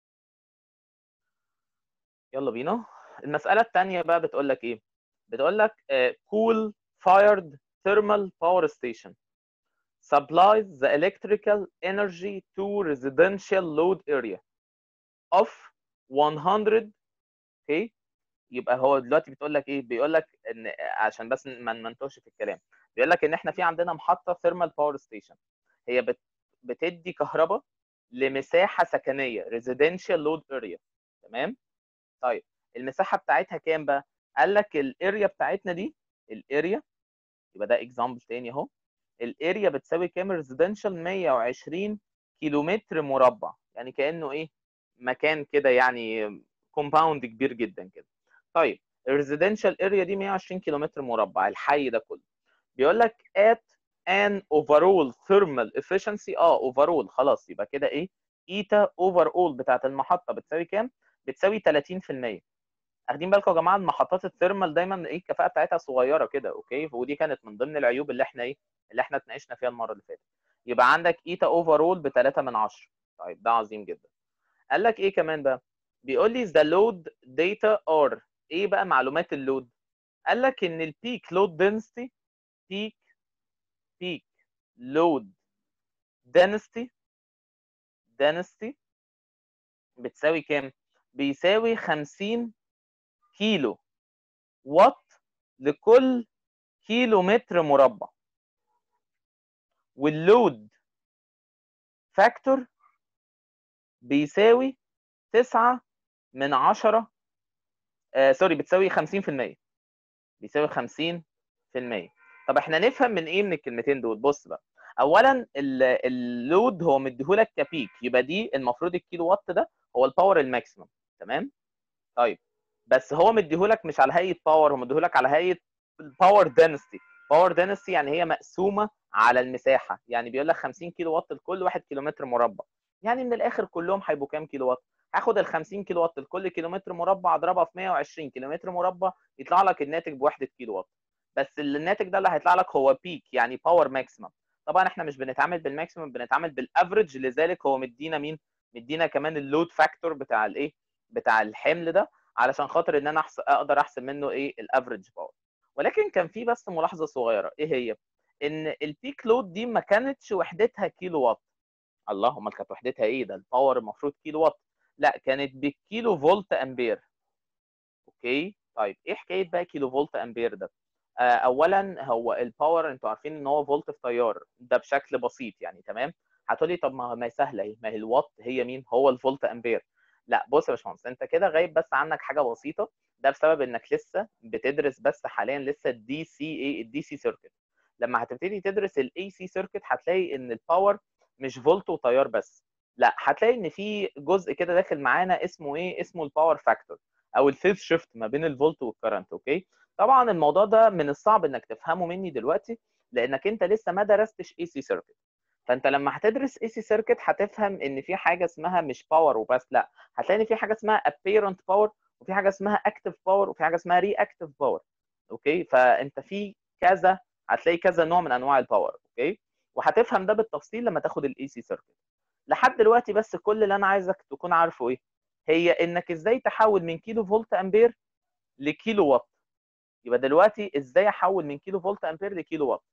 يلا بينا المساله الثانيه بقى بتقول لك ايه بتقول لك cool fired thermal power station supplies the electrical energy to residential load area of 100 اوكي يبقى هو دلوقتي بتقول لك ايه بيقول لك ان عشان بس ما ننتوش في الكلام بيقول لك ان احنا في عندنا محطه ثيرمال باور ستيشن هي بت بتدي كهرباء لمساحه سكنيه ريزيدنشال لود اريا تمام طيب المساحه بتاعتها كام بقى قال لك الاريا بتاعتنا دي الاريا يبقى ده اكزامبل تاني اهو الاريا بتساوي كام ريزيدنشال 120 كيلومتر مربع يعني كانه ايه مكان كده يعني كومباوند كبير جدا كده طيب الريزيدنشال اريا دي 120 كيلومتر مربع الحي ده كله بيقول لك at an overall thermal efficiency اه overall خلاص يبقى كده ايه ايتا overall بتاعت المحطه بتساوي كام بتساوي 30% واخدين بالكم يا جماعه المحطات الثيرمال دايما ايه الكفاءه بتاعتها صغيره كده اوكي ودي كانت من ضمن العيوب اللي احنا ايه اللي احنا اتناقشنا فيها المره اللي فاتت يبقى عندك ايتا اوفرول ب 3 من 10 طيب ده عظيم جدا قال لك ايه كمان بقى بيقول لي the load data are ايه بقى معلومات اللود قال لك ان البيك لود density بيك بيك لود density density بتساوي كام بيساوي 50 كيلو وات لكل كيلو متر مربع واللود فاكتور بيساوي 9 من 10 آه سوري بتساوي 50% بيساوي 50% طب احنا نفهم من ايه من الكلمتين دول بص بقى اولا اللود هو مديهولك كبيك يبقى دي المفروض الكيلو وات ده هو الباور الماكسيمم تمام طيب بس هو مديهولك مش على هيئه باور هو مديهولك على هيئه باور دينستي باور دينستي يعني هي مقسومه على المساحه يعني بيقول لك 50 كيلو وات لكل 1 كيلومتر مربع يعني من الاخر كلهم هيبقوا كام كيلو وات هاخد ال 50 كيلو وات لكل كيلومتر مربع اضربها في 120 كيلومتر مربع يطلع لك الناتج بوحده كيلو وات بس الناتج ده اللي هيطلع لك هو بيك يعني باور ماكسيمم طبعا احنا مش بنتعامل بالماكسيمم بنتعامل بالافريج لذلك هو مدينا مين مدينا كمان اللود فاكتور بتاع الايه بتاع الحمل ده علشان خاطر ان انا أحس... اقدر احسب منه ايه الافريج باور ولكن كان في بس ملاحظه صغيره ايه هي ان البيك لود دي ما كانتش وحدتها كيلو وات الله امال كانت وحدتها ايه ده الباور المفروض كيلو وات لا كانت بالكيلو فولت امبير اوكي طيب ايه حكايه بقى كيلو فولت امبير ده آه اولا هو الباور انتوا عارفين ان هو فولت في تيار ده بشكل بسيط يعني تمام هتقولي طب ما ما سهله اهي ما هي الوات هي مين هو الفولت امبير لا بص يا باشمهندس انت كده غايب بس عنك حاجه بسيطه ده بسبب انك لسه بتدرس بس حاليا لسه الدي سي اي الدي سي سيركت لما هتبتدي تدرس الاي سي سيركت هتلاقي ان الباور مش فولت وتيار بس لا هتلاقي ان في جزء كده داخل معانا اسمه ايه اسمه الباور فاكتور او الفيز شيفت ما بين الفولت والكرنت اوكي طبعا الموضوع ده من الصعب انك تفهمه مني دلوقتي لانك انت لسه ما درستش اي سي سيركت فانت لما هتدرس اي سي سيركت هتفهم ان في حاجه اسمها مش باور وبس لا هتلاقي ان في حاجه اسمها apparent باور وفي حاجه اسمها اكتف باور وفي حاجه اسمها ري اكتف باور اوكي فانت في كذا هتلاقي كذا نوع من انواع الباور اوكي وهتفهم ده بالتفصيل لما تاخد الاي سي سيركت لحد دلوقتي بس كل اللي انا عايزك تكون عارفه ايه هي انك ازاي تحول من كيلو فولت امبير لكيلو وات يبقى دلوقتي ازاي احول من كيلو فولت امبير لكيلو وات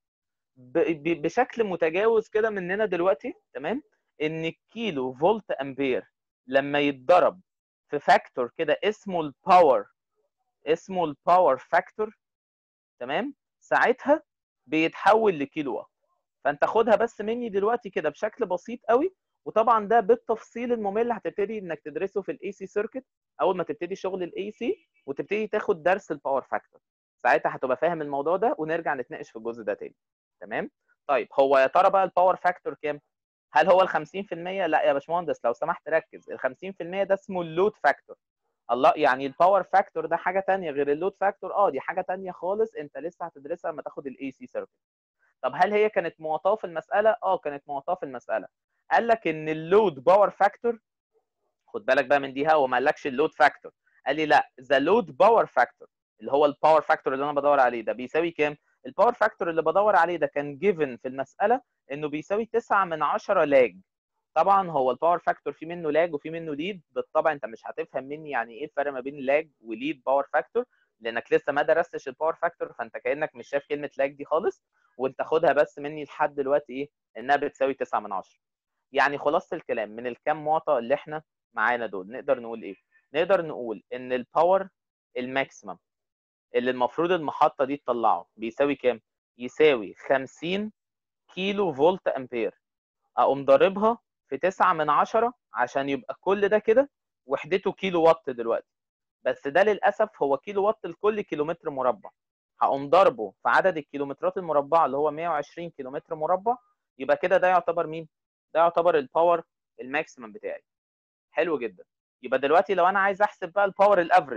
بشكل متجاوز كده مننا دلوقتي تمام ان الكيلو فولت امبير لما يتضرب في فاكتور كده اسمه الباور اسمه الباور فاكتور تمام ساعتها بيتحول لكيلو وات فانت خدها بس مني دلوقتي كده بشكل بسيط قوي وطبعا ده بالتفصيل الممل هتبتدي انك تدرسه في الاي سي سيركت اول ما تبتدي شغل الاي سي وتبتدي تاخد درس الباور فاكتور ساعتها هتبقى فاهم الموضوع ده ونرجع نتناقش في الجزء ده تاني تمام طيب هو يا ترى بقى الباور فاكتور كام هل هو ال 50% لا يا باشمهندس لو سمحت ركز ال 50% ده اسمه اللود فاكتور الله يعني الباور فاكتور ده حاجه ثانيه غير اللود فاكتور اه دي حاجه ثانيه خالص انت لسه هتدرسها لما تاخد الاي سي سيركت طب هل هي كانت معطاه في المساله اه كانت معطاه في المساله قال لك ان اللود باور فاكتور خد بالك بقى من دي هو ما قالكش اللود فاكتور قال لي لا ذا لود باور فاكتور اللي هو الباور فاكتور اللي انا بدور عليه ده بيساوي كام الباور فاكتور اللي بدور عليه ده كان جيفن في المساله انه بيساوي 9 من 10 لاج طبعا هو الباور فاكتور في منه لاج وفي منه ليد بالطبع انت مش هتفهم مني يعني ايه الفرق ما بين لاج وليد باور فاكتور لانك لسه ما درستش الباور فاكتور فانت كانك مش شايف كلمه لاج دي خالص وانت خدها بس مني لحد دلوقتي ايه انها بتساوي 9 من 10 يعني خلاصه الكلام من الكام معطى اللي احنا معانا دول نقدر نقول ايه نقدر نقول ان الباور الماكسيمم اللي المفروض المحطه دي تطلعه بيساوي كام يساوي 50 كيلو فولت امبير اقوم ضاربها في 9 من 10 عشان يبقى كل ده كده وحدته كيلو وات دلوقتي بس ده للاسف هو كيلو وات لكل كيلومتر مربع هقوم ضربه في عدد الكيلومترات المربعه اللي هو 120 كيلومتر مربع يبقى كده ده يعتبر مين ده يعتبر الباور الماكسيمم بتاعي حلو جدا يبقى دلوقتي لو انا عايز احسب بقى الباور الافريج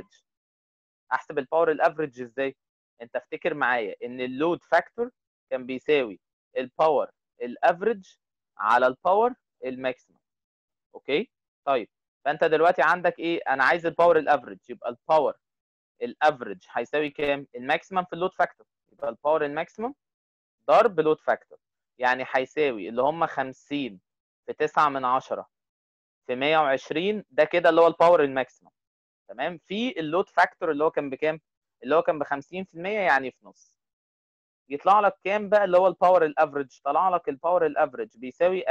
احسب الباور الافريج ازاي انت افتكر معايا ان اللود فاكتور كان بيساوي الباور الافريج على الباور الماكسيمم اوكي طيب فانت دلوقتي عندك ايه انا عايز الباور الافريج يبقى الباور الافريج هيساوي كام الماكسيمم في اللود فاكتور يبقى الباور الماكسيمم ضرب لود فاكتور يعني هيساوي اللي هم 50 في 9 من 10 في 120 ده كده اللي هو الباور الماكسيمم تمام في اللود فاكتور اللي هو كان بكام اللي هو كان ب 50% يعني في نص يطلع لك كام بقى اللي هو الباور الافريج طلع لك الباور الافريج بيساوي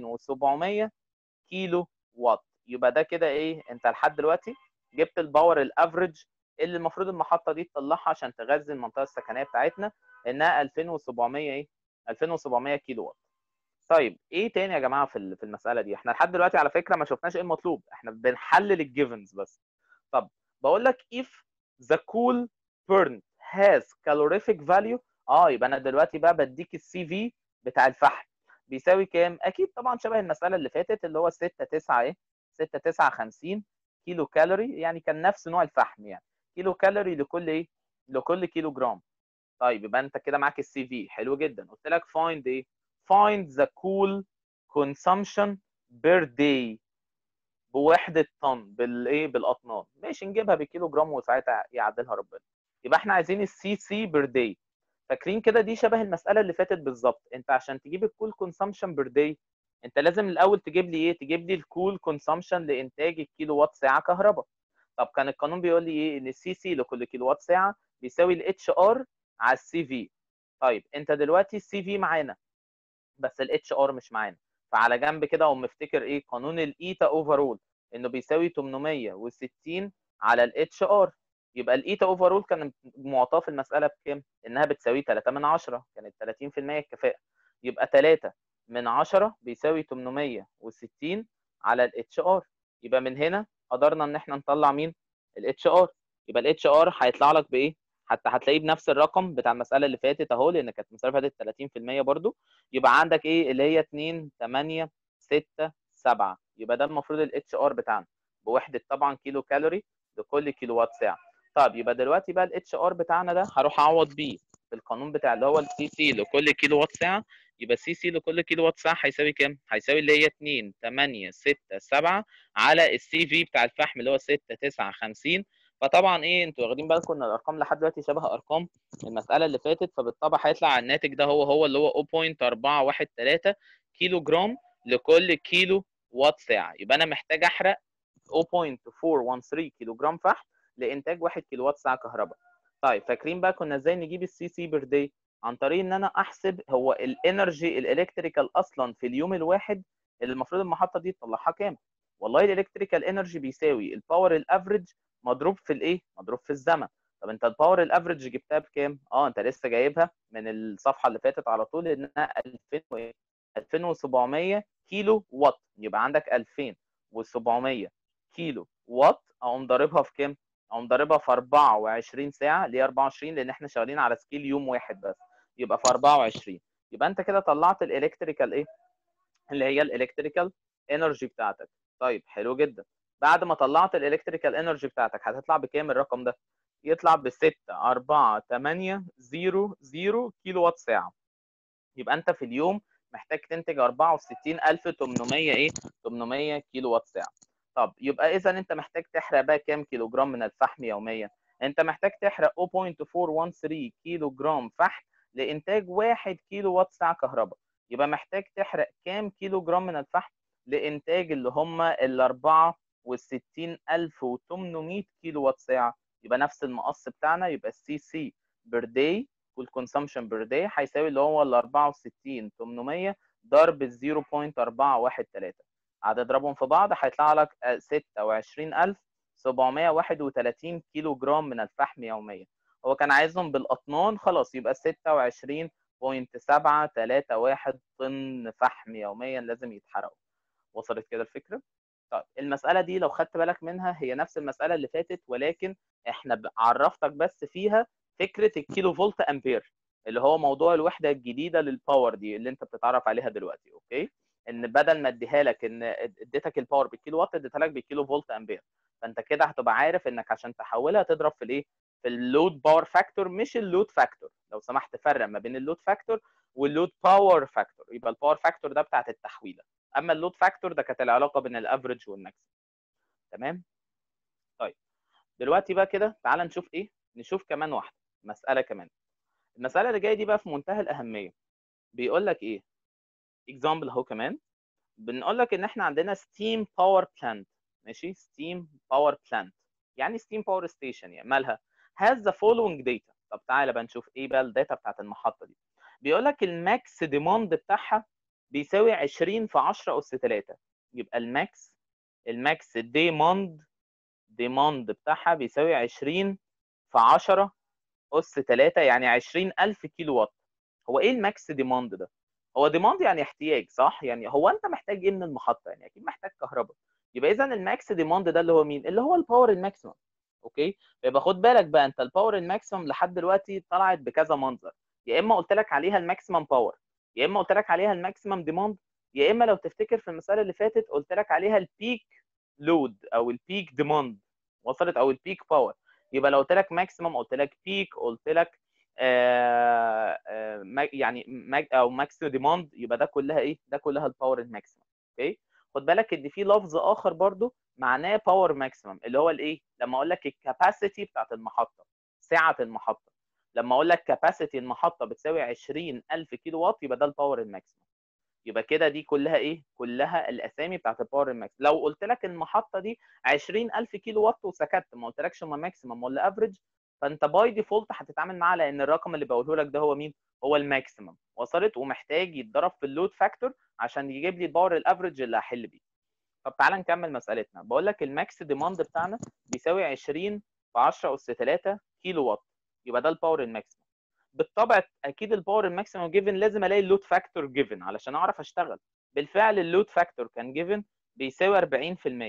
2700 كيلو وات يبقى ده كده ايه انت لحد دلوقتي جبت الباور الافريج اللي المفروض المحطه دي تطلعها عشان تغذي المنطقه السكنيه بتاعتنا انها 2700 ايه 2700 كيلو وات طيب ايه تاني يا جماعه في في المساله دي احنا لحد دلوقتي على فكره ما شفناش ايه المطلوب احنا بنحلل الجيفنز بس طب بقول لك if the cool burn has calorific value اه يبقى انا دلوقتي بقى بديك السي في بتاع الفحم بيساوي كام اكيد طبعا شبه المساله اللي فاتت اللي هو 6 9 ايه 6 9 50 كيلو كالوري يعني كان نفس نوع الفحم يعني كيلو كالوري لكل ايه لكل كيلو جرام طيب يبقى انت كده معاك السي في حلو جدا قلت لك find ايه find the cool consumption per day بوحده طن بالايه بالاطنان ماشي نجيبها بكيلو جرام وساعتها يعدلها ربنا يبقى احنا عايزين السي سي بير داي فاكرين كده دي شبه المساله اللي فاتت بالظبط انت عشان تجيب الكول كونسامشن بير داي انت لازم الاول تجيب لي ايه تجيب لي الكول كونسامشن لانتاج الكيلو وات ساعه كهرباء طب كان القانون بيقول لي ايه ان السي سي لكل كيلو وات ساعه بيساوي الاتش ار على السي في طيب انت دلوقتي السي في معانا بس الاتش ار مش معانا فعلى جنب كده اقوم مفتكر ايه قانون الايتا اوفرول انه بيساوي 860 على الاتش ار يبقى الايتا اوفرول كان معطاه في المساله بكام؟ انها بتساوي 3 من 10 كانت 30% الكفاءه يبقى 3 من 10 بيساوي 860 على الاتش ار يبقى من هنا قدرنا ان احنا نطلع مين الاتش ار يبقى الاتش ار هيطلع لك بايه حتى هتلاقيه بنفس الرقم بتاع المساله اللي فاتت اهو لان كانت المساله اللي فاتت 30% برضو يبقى عندك ايه اللي هي 2 8 6 7 يبقى ده المفروض الاتش ار بتاعنا بوحده طبعا كيلو كالوري لكل كيلو وات ساعه طب يبقى دلوقتي بقى الاتش ار بتاعنا ده هروح اعوض بيه في القانون بتاع اللي هو السي سي لكل كيلو وات ساعه يبقى السي سي لكل كيلو وات ساعه هيساوي كام؟ هيساوي اللي هي 2 8 6 7 على السي في بتاع الفحم اللي هو 6 9 50 فطبعا ايه انتوا واخدين بالكم ان الارقام لحد دلوقتي شبه ارقام المساله اللي فاتت فبالطبع هيطلع الناتج ده هو هو اللي هو 0.413 كيلو جرام لكل كيلو وات ساعه يبقى انا محتاج احرق 0.413 كيلو جرام فحم لانتاج 1 كيلو وات ساعه كهرباء طيب فاكرين بقى كنا ازاي نجيب السي سي بير داي عن طريق ان انا احسب هو الانرجي الالكتريكال اصلا في اليوم الواحد اللي المفروض المحطه دي تطلعها كام والله الالكتريكال انرجي بيساوي الباور الافريج مضروب في الايه مضروب في الزمن طب انت الباور الافريج جبتها بكام اه انت لسه جايبها من الصفحه اللي فاتت على طول انها 2000 2700 كيلو وات يبقى عندك 2700 كيلو وات اقوم ضاربها في كام اقوم ضاربها في 24 ساعه ليه 24 لان احنا شغالين على سكيل يوم واحد بس يبقى في 24 يبقى انت كده طلعت الالكتريكال ايه اللي هي الالكتريكال انرجي بتاعتك طيب حلو جدا بعد ما طلعت الالكتريكال انرجي بتاعتك هتطلع بكام الرقم ده يطلع ب 6 4 8 0 0 كيلو وات ساعه يبقى انت في اليوم محتاج تنتج 64800 ايه 800 كيلو وات ساعه طب يبقى اذا انت محتاج تحرق بقى كام كيلو جرام من الفحم يوميا انت محتاج تحرق 0.413 كيلو جرام فحم لانتاج 1 كيلو وات ساعه كهرباء يبقى محتاج تحرق كام كيلو جرام من الفحم لانتاج اللي هم ال 64800 كيلو وات ساعه يبقى نفس المقص بتاعنا يبقى السي سي بير داي والكونسومشن بير داي هيساوي اللي هو ال 64800 ضرب ال 0.413 هتضربهم في بعض هيطلع لك 26731 كيلو جرام من الفحم يوميا هو كان عايزهم بالاطنان خلاص يبقى 26.731 طن فحم يوميا لازم يتحرقوا وصلت كده الفكره طيب المساله دي لو خدت بالك منها هي نفس المساله اللي فاتت ولكن احنا عرفتك بس فيها فكره الكيلو فولت امبير اللي هو موضوع الوحده الجديده للباور دي اللي انت بتتعرف عليها دلوقتي اوكي ان بدل ما اديها لك ان اديتك الباور بالكيلو وات اديتها لك بالكيلو فولت امبير فانت كده هتبقى عارف انك عشان تحولها تضرب في الايه في اللود باور فاكتور مش اللود فاكتور لو سمحت فرق ما بين اللود فاكتور واللود باور فاكتور يبقى الباور فاكتور ده بتاعت التحويله اما اللود فاكتور ده كانت العلاقه بين الافريج والماكسيمم تمام طيب دلوقتي بقى كده تعال نشوف ايه نشوف كمان واحده مساله كمان المساله اللي جايه دي بقى في منتهى الاهميه بيقول لك ايه اكزامبل اهو كمان بنقول لك ان احنا عندنا ستيم باور بلانت ماشي ستيم باور بلانت يعني ستيم باور ستيشن يعني مالها has the following data طب تعالى بقى نشوف ايه بقى الداتا بتاعت المحطه دي بيقول لك الماكس ديماند بتاعها بيساوي 20 في 10 اس 3 يبقى الماكس الماكس ديماند ديماند بتاعها بيساوي 20 في 10 اس 3 يعني 20000 كيلو وات هو ايه الماكس ديماند ده هو ديماند يعني احتياج صح يعني هو انت محتاج ايه من المحطه يعني اكيد محتاج كهرباء يبقى اذا الماكس ديماند ده اللي هو مين اللي هو الباور الماكسيمم اوكي يبقى خد بالك بقى انت الباور الماكسيمم لحد دلوقتي طلعت بكذا منظر يا اما قلت لك عليها الماكسيمم باور يا اما قلت لك عليها الماكسيمم ديماند يا اما لو تفتكر في المساله اللي فاتت قلت لك عليها البيك لود او البيك ديماند وصلت او البيك باور يبقى لو قلت لك ماكسيمم قلت لك بيك قلت لك آه آه يعني ماك او ماكس ديماند يبقى ده كلها ايه ده كلها الباور الماكسيمم اوكي خد بالك ان في لفظ اخر برضو معناه باور ماكسيمم اللي هو الايه لما اقول لك الكاباسيتي بتاعت المحطه سعه المحطه لما اقول لك كاباسيتي المحطه بتساوي 20000 كيلو وات يبقى ده الباور الماكسيمم يبقى كده دي كلها ايه كلها الاسامي بتاعت الباور الماكسيمم لو قلت لك المحطه دي 20000 كيلو وات وسكت ما قلتلكش ما ماكسيمم ولا افريج فانت باي ديفولت هتتعامل معاه لان الرقم اللي بقوله لك ده هو مين هو الماكسيمم وصلت ومحتاج يتضرب في اللود فاكتور عشان يجيب لي الباور الافريج اللي هحل بيه طب تعالى نكمل مسألتنا بقول لك الماكس ديماند بتاعنا بيساوي 20 في 10 أس 3 كيلو وات يبقى ده الباور الماكسيمم بالطبع اكيد الباور الماكسيمم جيفن لازم الاقي اللود فاكتور جيفن علشان اعرف اشتغل بالفعل اللود فاكتور كان جيفن بيساوي 40%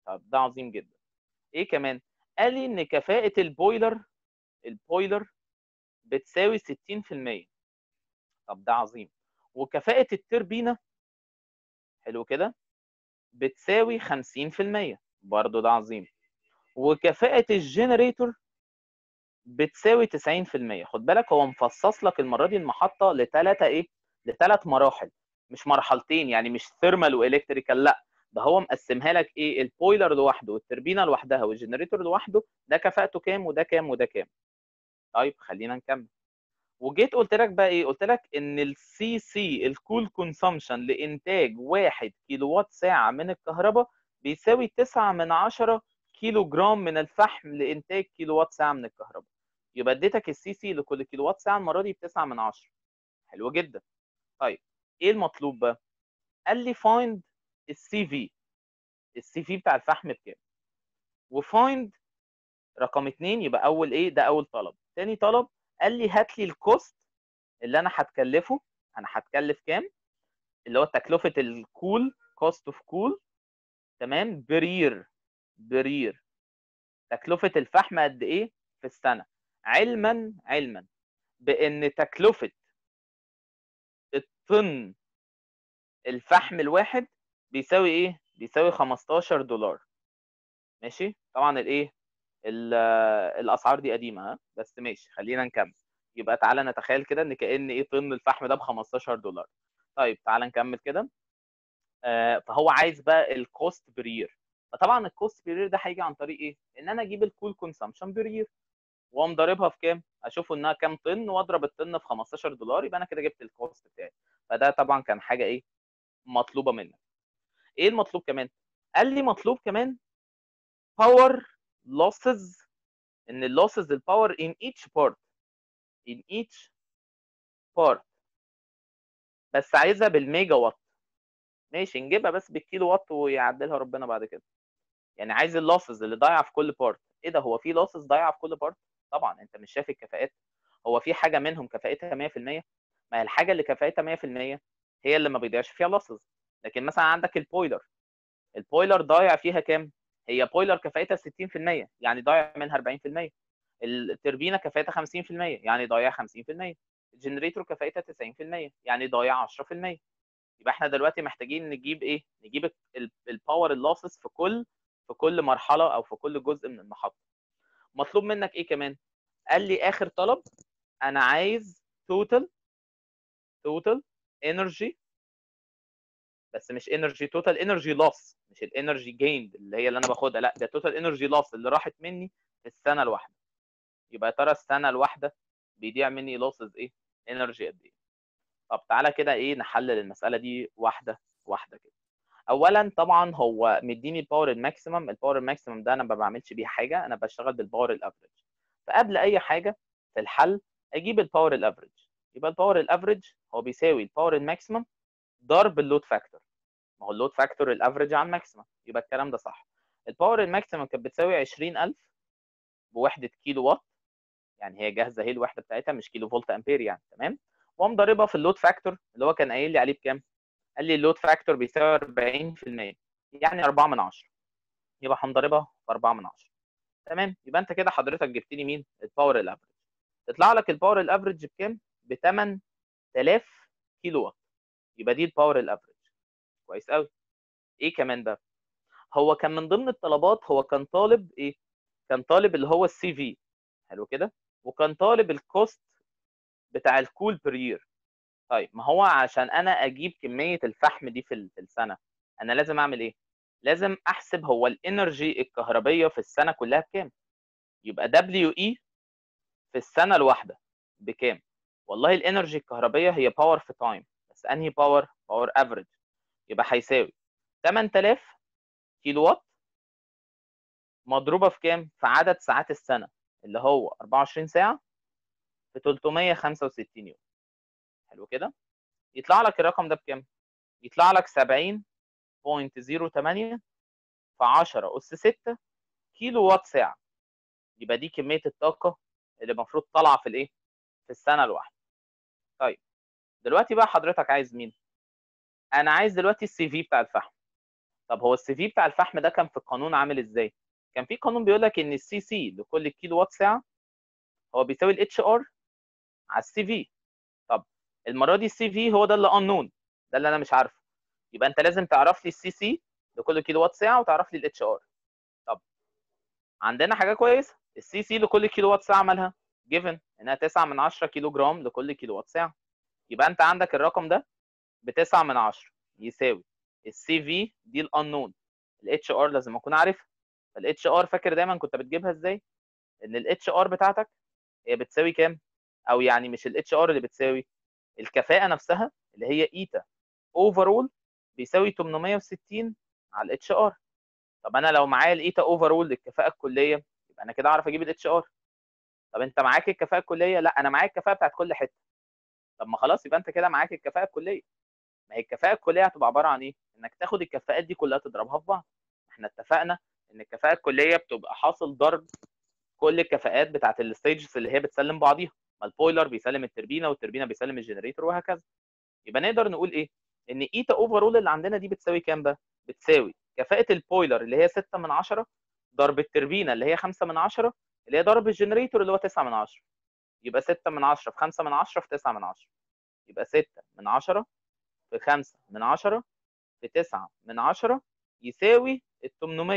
طب ده عظيم جدا ايه كمان قال لي ان كفاءه البويلر البويلر بتساوي 60% طب ده عظيم وكفاءه التربينه حلو كده بتساوي 50% برضو ده عظيم وكفاءه الجنريتور بتساوي 90% خد بالك هو مفصص لك المره دي المحطه لثلاثه ايه لثلاث مراحل مش مرحلتين يعني مش ثيرمال والكتريكال لا ده هو مقسمها لك ايه البويلر لوحده والتربينه لوحدها والجنريتور لوحده ده كفاءته كام وده كام وده كام طيب خلينا نكمل وجيت قلت لك بقى ايه قلت لك ان السي سي الكول كونسامشن لانتاج 1 كيلو وات ساعه من الكهرباء بيساوي 9 من 10 كيلو جرام من الفحم لانتاج كيلو وات ساعه من الكهرباء يبقى اديتك السي سي لكل كيلو وات ساعه المره دي ب 9 من 10 حلو جدا طيب ايه المطلوب بقى قال لي فايند السي في السي في بتاع الفحم بكام وفايند رقم اتنين يبقى اول ايه ده اول طلب تاني طلب قال لي هات لي الكوست اللي انا هتكلفه انا هتكلف كام اللي هو تكلفه الكول كوست اوف كول تمام برير برير تكلفه الفحم قد ايه في السنه علما علما بان تكلفه الطن الفحم الواحد بيساوي ايه بيساوي 15 دولار ماشي طبعا الايه الاسعار دي قديمه ها بس ماشي خلينا نكمل يبقى تعالى نتخيل كده ان كان ايه طن الفحم ده ب 15 دولار طيب تعالى نكمل كده آه فهو عايز بقى الكوست برير فطبعا الكوست برير ده هيجي عن طريق ايه ان انا اجيب الكول كونسامشن برير واقوم ضاربها في كام اشوف انها كام طن واضرب الطن في 15 دولار يبقى انا كده جبت الكوست بتاعي فده طبعا كان حاجه ايه مطلوبه منك ايه المطلوب كمان قال لي مطلوب كمان باور losses ان اللوسز الباور in each part in each part بس عايزها بالميجا وات ماشي نجيبها بس بالكيلو وات ويعدلها ربنا بعد كده يعني عايز اللوسز اللي ضايعه في كل بارت ايه ده هو في لوسز ضايعه في كل بارت طبعا انت مش شايف الكفاءات هو في حاجه منهم كفاءتها 100% ما هي الحاجه اللي كفاءتها 100% هي اللي ما بيضيعش فيها لوسز لكن مثلا عندك البويلر البويلر ضايع فيها كام هي بويلر كفاءتها 60% يعني ضايع منها 40% التربينه كفاءتها 50% يعني ضايع 50% الجنريتور كفاءتها 90% يعني ضايع 10% يبقى احنا دلوقتي محتاجين نجيب ايه نجيب الباور اللوسز في كل في كل مرحله او في كل جزء من المحطه مطلوب منك ايه كمان قال لي اخر طلب انا عايز توتال توتال انرجي بس مش انرجي توتال انرجي لوس مش الانرجي جيند اللي هي اللي انا باخدها لا ده توتال انرجي لوس اللي راحت مني في السنه الواحده يبقى يا ترى السنه الواحده بيضيع مني لوسز ايه انرجي قد ايه طب تعالى كده ايه نحلل المساله دي واحده واحده كده اولا طبعا هو مديني الباور الماكسيمم الباور الماكسيمم ده انا ما بعملش بيه حاجه انا بشتغل بالباور الافريج فقبل اي حاجه في الحل اجيب الباور الافريج يبقى الباور الافريج هو بيساوي الباور الماكسيمم ضرب اللود فاكتور ما هو اللود فاكتور الافريج على الماكسيمم يبقى الكلام ده صح الباور الماكسيمم كانت بتساوي 20000 بوحده كيلو وات يعني هي جاهزه اهي الوحده بتاعتها مش كيلو فولت امبير يعني تمام واقوم ضاربها في اللود فاكتور اللي هو كان قايل لي عليه بكام قال لي اللود فاكتور بيساوي 40% يعني 4 من 10 يبقى هنضربها في 4 من 10 تمام يبقى انت كده حضرتك جبت لي مين الباور الافريج تطلع لك الباور الافريج بكام ب 8000 كيلو وات يبقى دي الباور الافريج كويس قوي ايه كمان بقى هو كان من ضمن الطلبات هو كان طالب ايه كان طالب اللي هو السي في حلو كده وكان طالب الكوست بتاع الكول بير يير طيب ما هو عشان انا اجيب كميه الفحم دي في السنه انا لازم اعمل ايه لازم احسب هو الانرجي الكهربيه في السنه كلها بكام يبقى دبليو اي في السنه الواحده بكام والله الانرجي الكهربيه هي باور في تايم بس انهي باور باور افريج يبقى هيساوي 8000 كيلو وات مضروبه في كام في عدد ساعات السنه اللي هو 24 ساعه في 365 يوم حلو كده يطلع لك الرقم ده بكام يطلع لك 70.08 في 10 اس 6 كيلو وات ساعه يبقى دي كميه الطاقه اللي المفروض طالعه في الايه في السنه الواحده طيب دلوقتي بقى حضرتك عايز مين انا عايز دلوقتي السي في بتاع الفحم طب هو السي في بتاع الفحم ده كان في القانون عامل ازاي كان في قانون بيقول لك ان السي سي لكل كيلو وات ساعه هو بيساوي الاتش ار على السي في طب المره دي السي في هو ده اللي unknown ده اللي انا مش عارفه يبقى انت لازم تعرف لي السي سي لكل كيلو وات ساعه وتعرف لي الاتش ار طب عندنا حاجه كويسه السي سي لكل كيلو وات ساعه مالها جيفن انها 9 من 10 كيلو جرام لكل كيلو وات ساعه يبقى انت عندك الرقم ده ب 9 من 10 يساوي السي في دي الانون الاتش ار لازم اكون عارفها فالاتش ار فاكر دايما كنت بتجيبها ازاي ان الاتش ار بتاعتك هي بتساوي كام او يعني مش الاتش ار اللي بتساوي الكفاءه نفسها اللي هي ايتا اوفرول بيساوي 860 على الاتش ار طب انا لو معايا الايتا اوفرول للكفاءه الكليه يبقى انا كده اعرف اجيب الاتش ار طب انت معاك الكفاءه الكليه لا انا معايا الكفاءه بتاعت كل حته طب ما خلاص يبقى انت كده معاك الكفاءه الكليه ما هي الكفاءه الكليه هتبقى عباره عن ايه انك تاخد الكفاءات دي كلها تضربها في بعض احنا اتفقنا ان الكفاءه الكليه بتبقى حاصل ضرب كل الكفاءات بتاعت الستيجز اللي هي بتسلم بعضيها ما البويلر بيسلم التربينه والتربينه بيسلم الجنريتور وهكذا يبقى نقدر نقول ايه ان ايتا اوفرول اللي عندنا دي بتساوي كام بقى بتساوي كفاءه البويلر اللي هي 6 من 10 ضرب التربينه اللي هي 5 من 10 اللي هي ضرب الجنريتور اللي هو 9 من 10 يبقى 6 من 10 في 5 من 10 في 9 من 10 يبقى 6 من 10 في 5 من 10 في 9 من 10 يساوي ال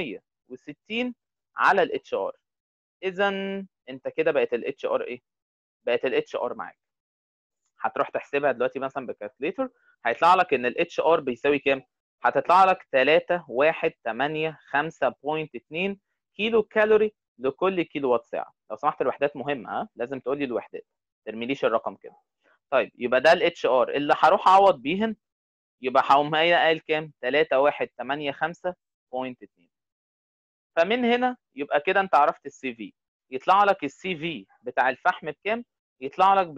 860 على الاتش ار اذا انت كده بقت الاتش ار ايه بقت الاتش ار معاك هتروح تحسبها دلوقتي مثلا بالكالكوليتر هيطلع لك ان الاتش ار بيساوي كام هتطلع لك 3 1 8 5.2 كيلو كالوري لكل كيلو وات ساعه لو سمحت الوحدات مهمه ها لازم تقول لي الوحدات ما ترميليش الرقم كده طيب يبقى ده الاتش ار اللي هروح اعوض بيهن يبقى هقوم هي قال كام 3 1 8 5.2 فمن هنا يبقى كده انت عرفت السي في يطلع لك السي في بتاع الفحم بكام يطلع لك ب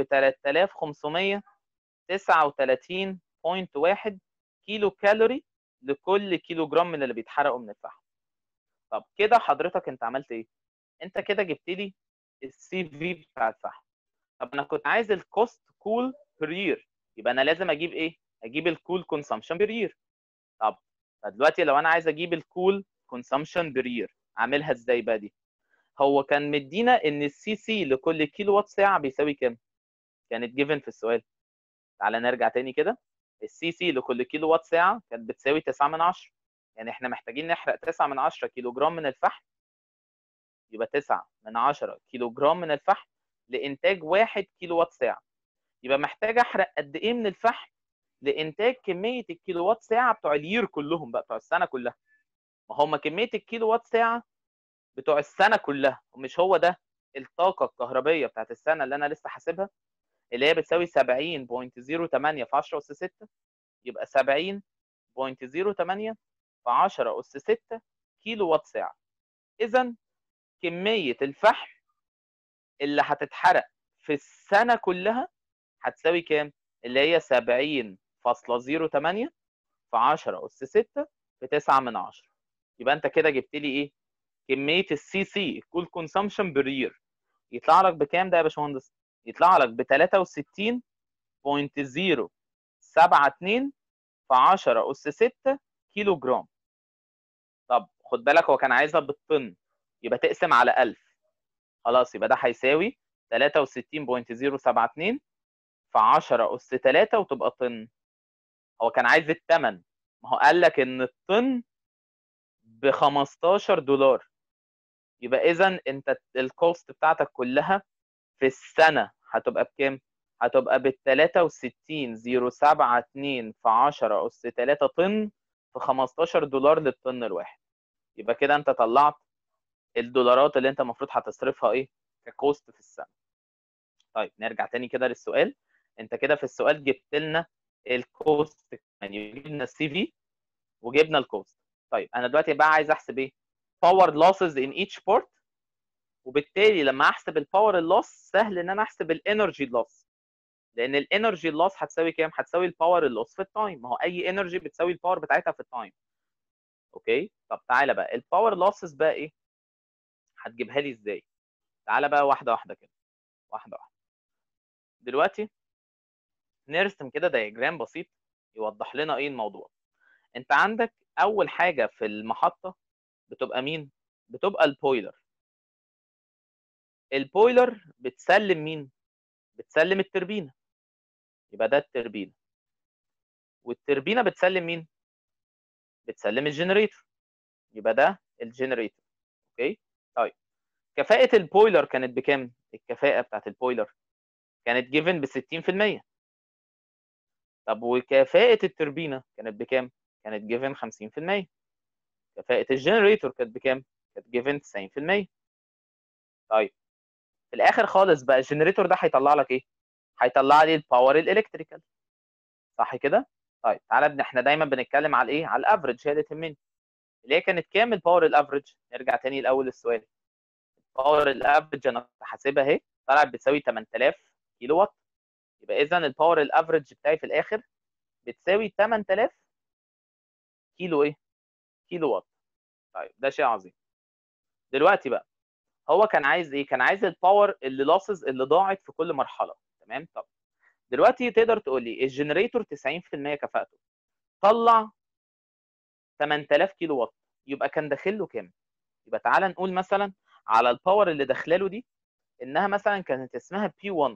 3539.1 كيلو كالوري لكل كيلو جرام من اللي بيتحرقوا من الفحم طب كده حضرتك انت عملت ايه انت كده جبت لي السي في بتاع الفحم طب انا كنت عايز الكوست كول بير يير يبقى انا لازم اجيب ايه اجيب الكول كونسامشن بير يير طب فدلوقتي لو انا عايز اجيب الكول كونسامشن بير يير اعملها ازاي بقى دي هو كان مدينا ان السي سي لكل كيلو وات ساعه بيساوي كام كانت جيفن في السؤال تعالى نرجع تاني كده السي سي لكل كيلو وات ساعه كانت بتساوي 9 من 10 يعني احنا محتاجين نحرق 9 من 10 كيلو جرام من الفحم يبقى 9 من 10 كيلو جرام من الفحم لانتاج 1 كيلو وات ساعه يبقى محتاج احرق قد ايه من الفحم لانتاج كميه الكيلو وات ساعه بتوع الير كلهم بقى بتوع السنه كلها ما هم كميه الكيلو وات ساعه بتوع السنه كلها ومش هو ده الطاقه الكهربيه بتاعت السنه اللي انا لسه حاسبها اللي هي بتساوي 70.08 في 10 اس 6 يبقى 70.08 في 10 اس 6 كيلو وات ساعه اذا كميه الفحم اللي هتتحرق في السنه كلها هتساوي كام اللي هي 70.08 في 10 اس 6 في 9 من 10 يبقى انت كده جبت لي ايه كميه السي سي كول كونسامشن بير يير يطلع لك بكام ده يا باشمهندس يطلع لك ب 63.072 في 10 اس 6 كيلو جرام طب خد بالك هو كان عايزها بالطن يبقى تقسم على 1000 خلاص يبقى ده هيساوي 63.072 في 10 اس 3 وتبقى طن هو كان عايز الثمن ما هو قال لك ان الطن ب 15 دولار يبقى اذا انت الكوست بتاعتك كلها في السنه هتبقى بكام؟ هتبقى ب 63.072 في 10 اس 3 طن في 15 دولار للطن الواحد يبقى كده انت طلعت الدولارات اللي انت المفروض هتصرفها ايه ككوست في السنه طيب نرجع تاني كده للسؤال انت كده في السؤال جبت لنا الكوست يعني جبنا السي في وجبنا الكوست طيب انا دلوقتي بقى عايز احسب ايه باور لوسز ان ايتش بورت وبالتالي لما احسب الباور اللوس سهل ان انا احسب الانرجي لوس لان الانرجي لوس هتساوي كام هتساوي الباور اللوس في التايم ما هو اي انرجي بتساوي الباور بتاعتها في التايم اوكي طب تعالى بقى الباور لوسز بقى ايه هتجيبها لي ازاي تعالى بقى واحده واحده كده واحده واحده دلوقتي نرسم كده دايجرام بسيط يوضح لنا ايه الموضوع انت عندك اول حاجه في المحطه بتبقى مين بتبقى البويلر البويلر بتسلم مين بتسلم التربينه يبقى ده التربينه والتربينه بتسلم مين بتسلم الجنريتور يبقى ده الجنريتور اوكي طيب كفاءه البويلر كانت بكام الكفاءه بتاعت البويلر كانت جيفن ب 60% طب وكفاءه التربينه كانت بكام كانت جيفن 50% كفاءه الجنريتور كانت بكام كانت جيفن 90% طيب في الاخر خالص بقى الجنريتور ده هيطلع لك ايه هيطلع لي الباور الالكتريكال صح كده طيب تعالى احنا دايما بنتكلم على ايه على الافريج هي اللي تهمني اللي هي كانت كام الباور الافريج نرجع تاني لاول السؤال الباور الافريج انا كنت حاسبها اهي طلعت بتساوي 8000 كيلو وات يبقى اذا الباور الافريج بتاعي في الاخر بتساوي 8000 كيلو ايه كيلو وات طيب ده شيء عظيم دلوقتي بقى هو كان عايز ايه كان عايز الباور اللي لاسز اللي ضاعت في كل مرحله تمام طب دلوقتي تقدر تقول لي الجنريتور 90% كفاءته طلع 8000 كيلو وات يبقى كان داخل له كام يبقى تعالى نقول مثلا على الباور اللي داخله له دي انها مثلا كانت اسمها بي 1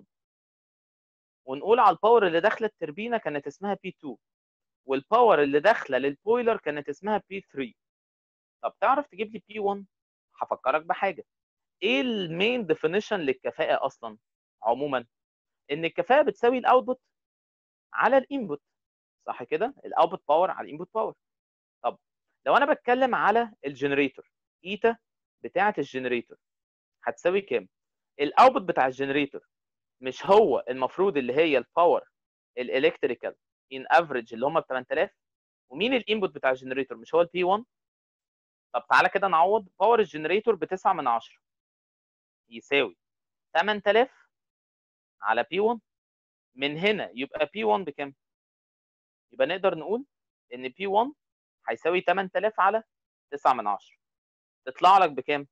ونقول على الباور اللي داخله التربينه كانت اسمها بي 2 والباور اللي داخله للبويلر كانت اسمها بي 3 طب تعرف تجيب لي بي 1 هفكرك بحاجه ايه المين ديفينيشن للكفاءه اصلا عموما ان الكفاءه بتساوي الاوتبوت على الانبوت صح كده الاوتبوت باور على الانبوت باور طب لو انا بتكلم على الجنريتور ايتا بتاعه الجنريتور هتساوي كام الاوتبوت بتاع الجنريتور مش هو المفروض اللي هي الباور الالكتريكال ان افريج اللي هم ب 8000 ومين الانبوت بتاع الجنريتور مش هو البي 1 طب تعالى كده نعوض باور الجنريتور ب 9 من 10 يساوي 8000 على بي 1 من هنا يبقى بي 1 بكام يبقى نقدر نقول ان بي 1 هيساوي 8000 على 9 من 10 تطلع لك بكام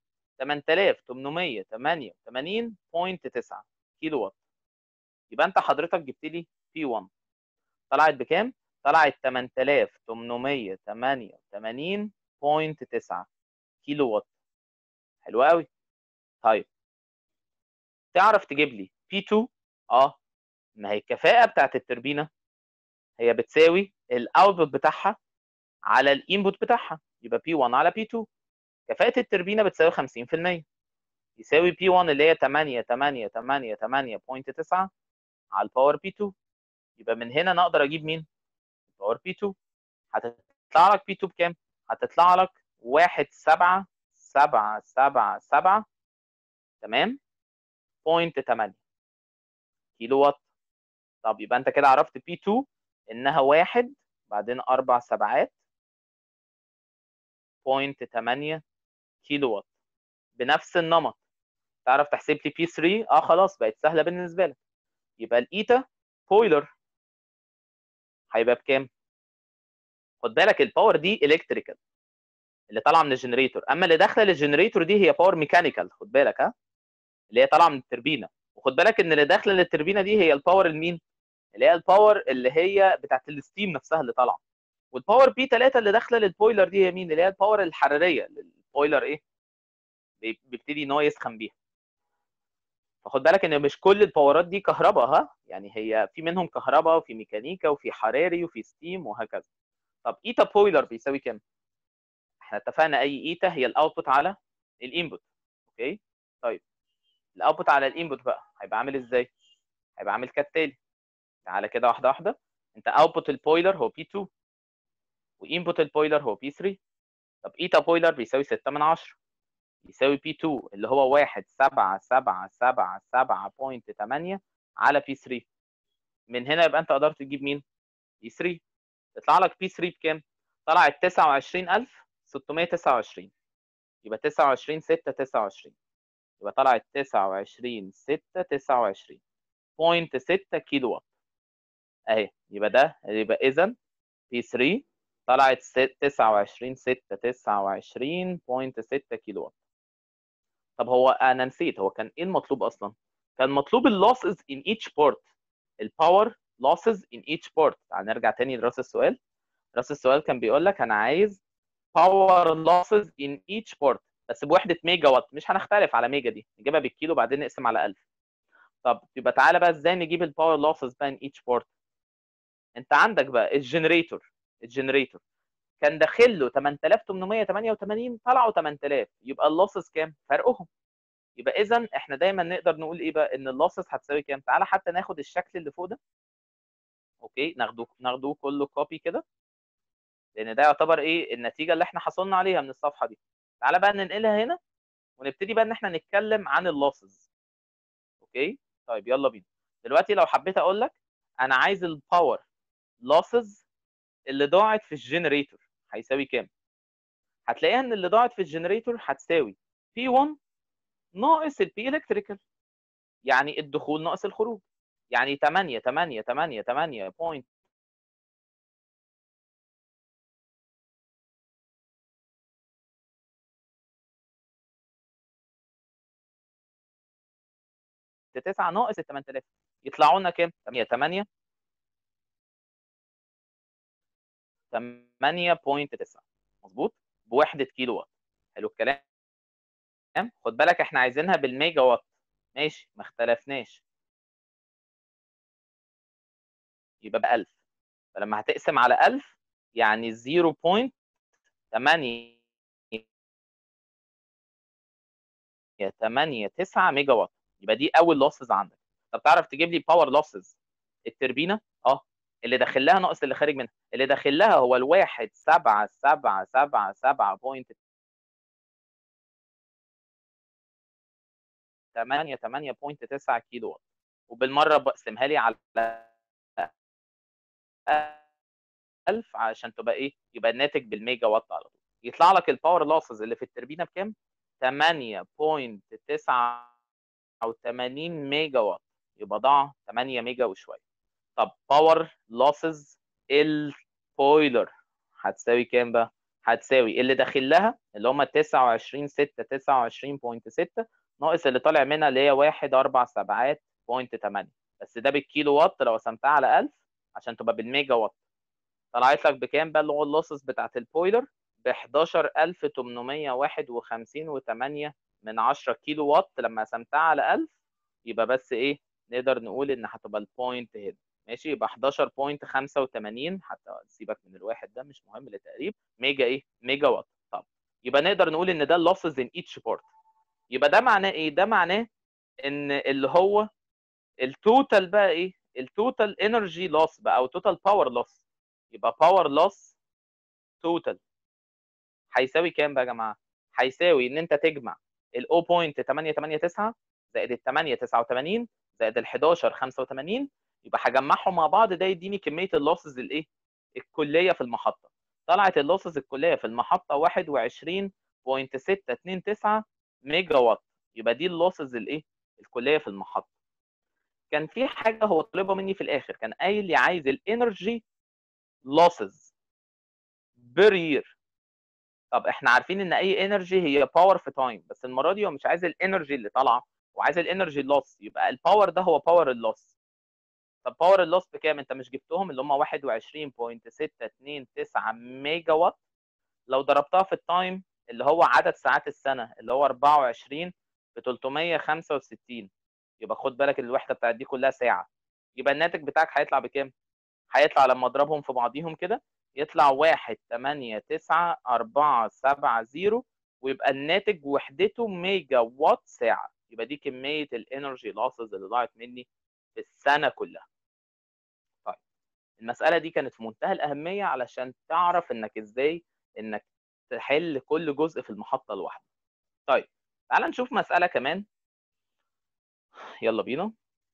8888.9 كيلو وات يبقى انت حضرتك جبت لي بي 1 طلعت بكام طلعت 8888.9 كيلو وات حلو قوي طيب تعرف تجيب لي بي 2 اه ما هي الكفاءه بتاعت التربينه هي بتساوي الاوتبوت بتاعها على الانبوت بتاعها يبقى بي 1 على بي 2 كفاءه التربينه بتساوي 50% يساوي بي 1 اللي هي 8 8 8 8.9 على الباور بي 2 يبقى من هنا انا اقدر اجيب مين الباور بي 2 هتطلع لك بي 2 بكام هتطلع لك 1 7 7 7 7 تمام 0.8 كيلو وات طب يبقى انت كده عرفت بي 2 انها واحد بعدين اربع سبعات 0.8 كيلو وات بنفس النمط تعرف تحسب لي بي 3 اه خلاص بقت سهله بالنسبه لك يبقى الايتا بويلر هيبقى بكام خد بالك الباور دي الكتريكال اللي طالعه من الجنريتور اما اللي داخله للجنريتور دي هي باور ميكانيكال خد بالك ها اللي هي طالعه من التربينه وخد بالك ان اللي داخله للتربينه دي هي الباور المين اللي هي الباور اللي هي بتاعت الستيم نفسها اللي طالعه والباور بي 3 اللي داخله للبويلر دي هي مين اللي هي الباور الحراريه البويلر ايه بيبتدي ان هو يسخن بيها فخد بالك ان مش كل الباورات دي كهرباء ها يعني هي في منهم كهرباء وفي ميكانيكا وفي حراري وفي ستيم وهكذا طب ايتا بويلر بيساوي كام احنا اتفقنا اي ايتا هي الاوتبوت على الانبوت اوكي طيب الاوتبوت على الانبوت بقى هيبقى عامل ازاي هيبقى عامل كالتالي تعالى كده واحده واحده انت اوتبوت البويلر هو بي 2 وانبوت البويلر هو بي 3 طب ايتا بويلر بيساوي 6 من 10 يساوي بي 2 اللي هو 1 7 7 7 7.8 على بي 3 من هنا يبقى انت قدرت تجيب مين بي 3 يطلع لك بي 3 بكام طلعت 29629 يبقى 29 6 29 يبقى طلعت 29 6 29 بوينت 6 كيلو وات اهي يبقى ده يبقى اذا بي 3 طلعت 29 6 29.6 كيلو وات طب هو انا نسيت هو كان ايه المطلوب اصلا كان مطلوب اللوسز in each port الباور losses in each port تعال نرجع تاني لراس السؤال راس السؤال كان بيقول لك انا عايز باور لوسز ان ايتش بورت بس بوحده ميجا وات مش هنختلف على ميجا دي نجيبها بالكيلو بعدين نقسم على 1000 طب يبقى تعالى بقى ازاي نجيب الباور لوسز بقى ان ايتش بورت انت عندك بقى الجنريتور الجنريتور كان داخل له 8888 طلعوا 8000 يبقى اللوسز كام فرقهم يبقى اذا احنا دايما نقدر نقول ايه بقى ان اللوسز هتساوي كام تعالى حتى ناخد الشكل اللي فوق ده اوكي ناخده ناخده كله كوبي كده لان ده يعتبر ايه النتيجه اللي احنا حصلنا عليها من الصفحه دي تعالى بقى ننقلها هنا ونبتدي بقى ان احنا نتكلم عن اللوسز اوكي طيب يلا بينا دلوقتي لو حبيت اقول لك انا عايز الباور لوسز اللي ضاعت في الجنريتور هيساوي كام هتلاقيها ان اللي ضاعت في الجنريتور هتساوي P1 ناقص البي الكتريكال يعني الدخول ناقص الخروج يعني 8 8 8 8 بوينت تسعة ناقص ال 8000 يطلعوا لنا كام؟ 8 8 8.9 مظبوط بوحده كيلو وات حلو الكلام خد بالك احنا عايزينها بالميجا وات ماشي ما اختلفناش يبقى ب 1000 فلما هتقسم على 1000 يعني 0.8 8 9 ميجا وات يبقى دي اول لوسز عندك طب تعرف تجيب لي باور لوسز التربينه اه اللي داخل لها ناقص اللي خارج منها اللي داخل لها هو الواحد سبعة سبعة سبعة سبعة بوينت تمانية تمانية بوينت تسعة كيلو وات وبالمرة بقسمها لي على ألف عشان تبقى إيه يبقى الناتج بالميجا وات على طول يطلع لك الباور لوسز اللي في التربينة بكام؟ 8.89 ميجا وات يبقى ضاع 8 ميجا وشوية طب باور لوسز البويلر هتساوي كام بقى؟ هتساوي اللي داخل لها اللي هم 29 6 29.6 ناقص اللي طالع منها اللي هي 1 4 سبعات بوينت 8 بس ده بالكيلو وات لو قسمتها على 1000 عشان تبقى بالميجا وات طلعت لك بكام بقى اللي هو اللوسز بتاعت البويلر ب 11851 و8 من 10 كيلو وات لما قسمتها على 1000 يبقى بس ايه نقدر نقول ان هتبقى البوينت هنا ماشي يبقى 11.85 حتى سيبك من الواحد ده مش مهم للتقريب ميجا ايه ميجا وات طب يبقى نقدر نقول ان ده اللوسز ان ايتش بورت يبقى ده معناه ايه ده معناه ان اللي هو التوتال بقى ايه التوتال انرجي لوس بقى او توتال باور لوس يبقى باور لوس توتال هيساوي كام بقى يا جماعه هيساوي ان انت تجمع ال 0.889 زائد ال 8 89 زائد ال 11 85 يبقى هجمعهم مع بعض ده يديني كميه اللوسز الايه الكليه في المحطه طلعت اللوسز الكليه في المحطه 21.629 ميجا وات يبقى دي اللوسز الايه الكليه في المحطه كان في حاجه هو طالبها مني في الاخر كان قايل لي عايز الانرجي لوسز بير يير طب احنا عارفين ان اي انرجي هي باور في تايم بس المره دي هو مش عايز الانرجي اللي طالعه وعايز الانرجي لوس يبقى الباور ده هو باور اللوس طب باور اللوس بكام انت مش جبتهم اللي هم 21.629 ميجا وات لو ضربتها في التايم اللي هو عدد ساعات السنه اللي هو 24 في 365 يبقى خد بالك الوحده بتاعت دي كلها ساعه يبقى الناتج بتاعك هيطلع بكام هيطلع لما اضربهم في بعضيهم كده يطلع 1 8 9 4 7 0 ويبقى الناتج وحدته ميجا وات ساعه يبقى دي كميه الانرجي لوسز اللي ضاعت مني في السنه كلها طيب المساله دي كانت في منتهى الاهميه علشان تعرف انك ازاي انك تحل كل جزء في المحطه لوحده طيب تعال نشوف مساله كمان يلا بينا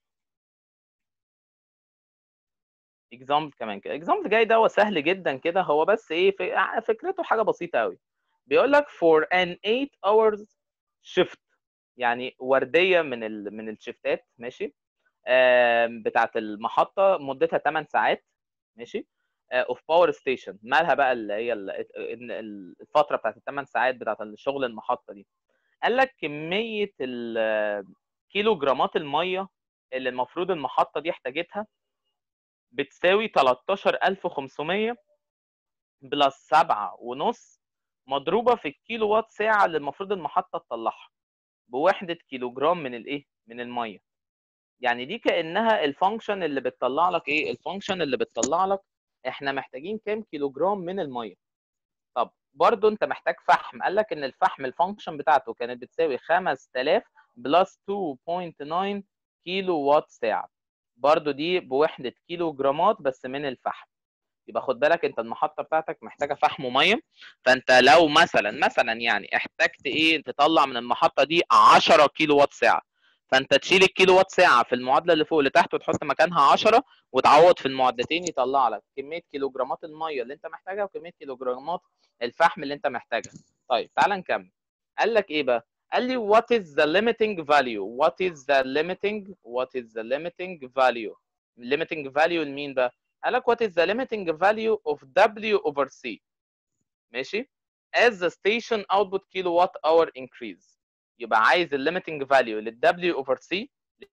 اكزامبل كمان كده اكزامبل جاي ده هو سهل جدا كده هو بس ايه فكرته حاجه بسيطه قوي بيقول لك for an 8 hours shift يعني ورديه من ال من الشيفتات ماشي بتاعه المحطه مدتها 8 ساعات ماشي اوف باور ستيشن مالها بقى اللي هي الفتره بتاعه الثمان ساعات بتاعه الشغل المحطه دي قال لك كميه كيلو جرامات الميه اللي المفروض المحطه دي احتاجتها بتساوي 13500 بلس سبعة ونص مضروبة في الكيلو وات ساعة اللي المفروض المحطة تطلعها بوحدة كيلو جرام من الايه؟ من المية. يعني دي كأنها الفانكشن اللي بتطلع لك ايه؟ الفانكشن اللي بتطلع لك احنا محتاجين كام كيلو جرام من المية. طب برضو انت محتاج فحم قال لك ان الفحم الفانكشن بتاعته كانت بتساوي 5000 بلس 2.9 كيلو وات ساعة. برضو دي بوحدة كيلو جرامات بس من الفحم. يبقى خد بالك انت المحطه بتاعتك محتاجه فحم وميه فانت لو مثلا مثلا يعني احتجت ايه تطلع من المحطه دي 10 كيلو وات ساعه فانت تشيل الكيلو وات ساعه في المعادله اللي فوق اللي تحت وتحط مكانها 10 وتعوض في المعادلتين يطلع لك كميه كيلو جرامات الميه اللي انت محتاجها وكميه كيلو جرامات الفحم اللي انت محتاجها طيب تعال نكمل قال لك ايه بقى قال لي what is the limiting value what is the limiting what is the limiting value limiting value لمين بقى قال لك what is the limiting value of W over C ماشي as the station output kilowatt hour increase يبقى عايز ال limiting value لل W over C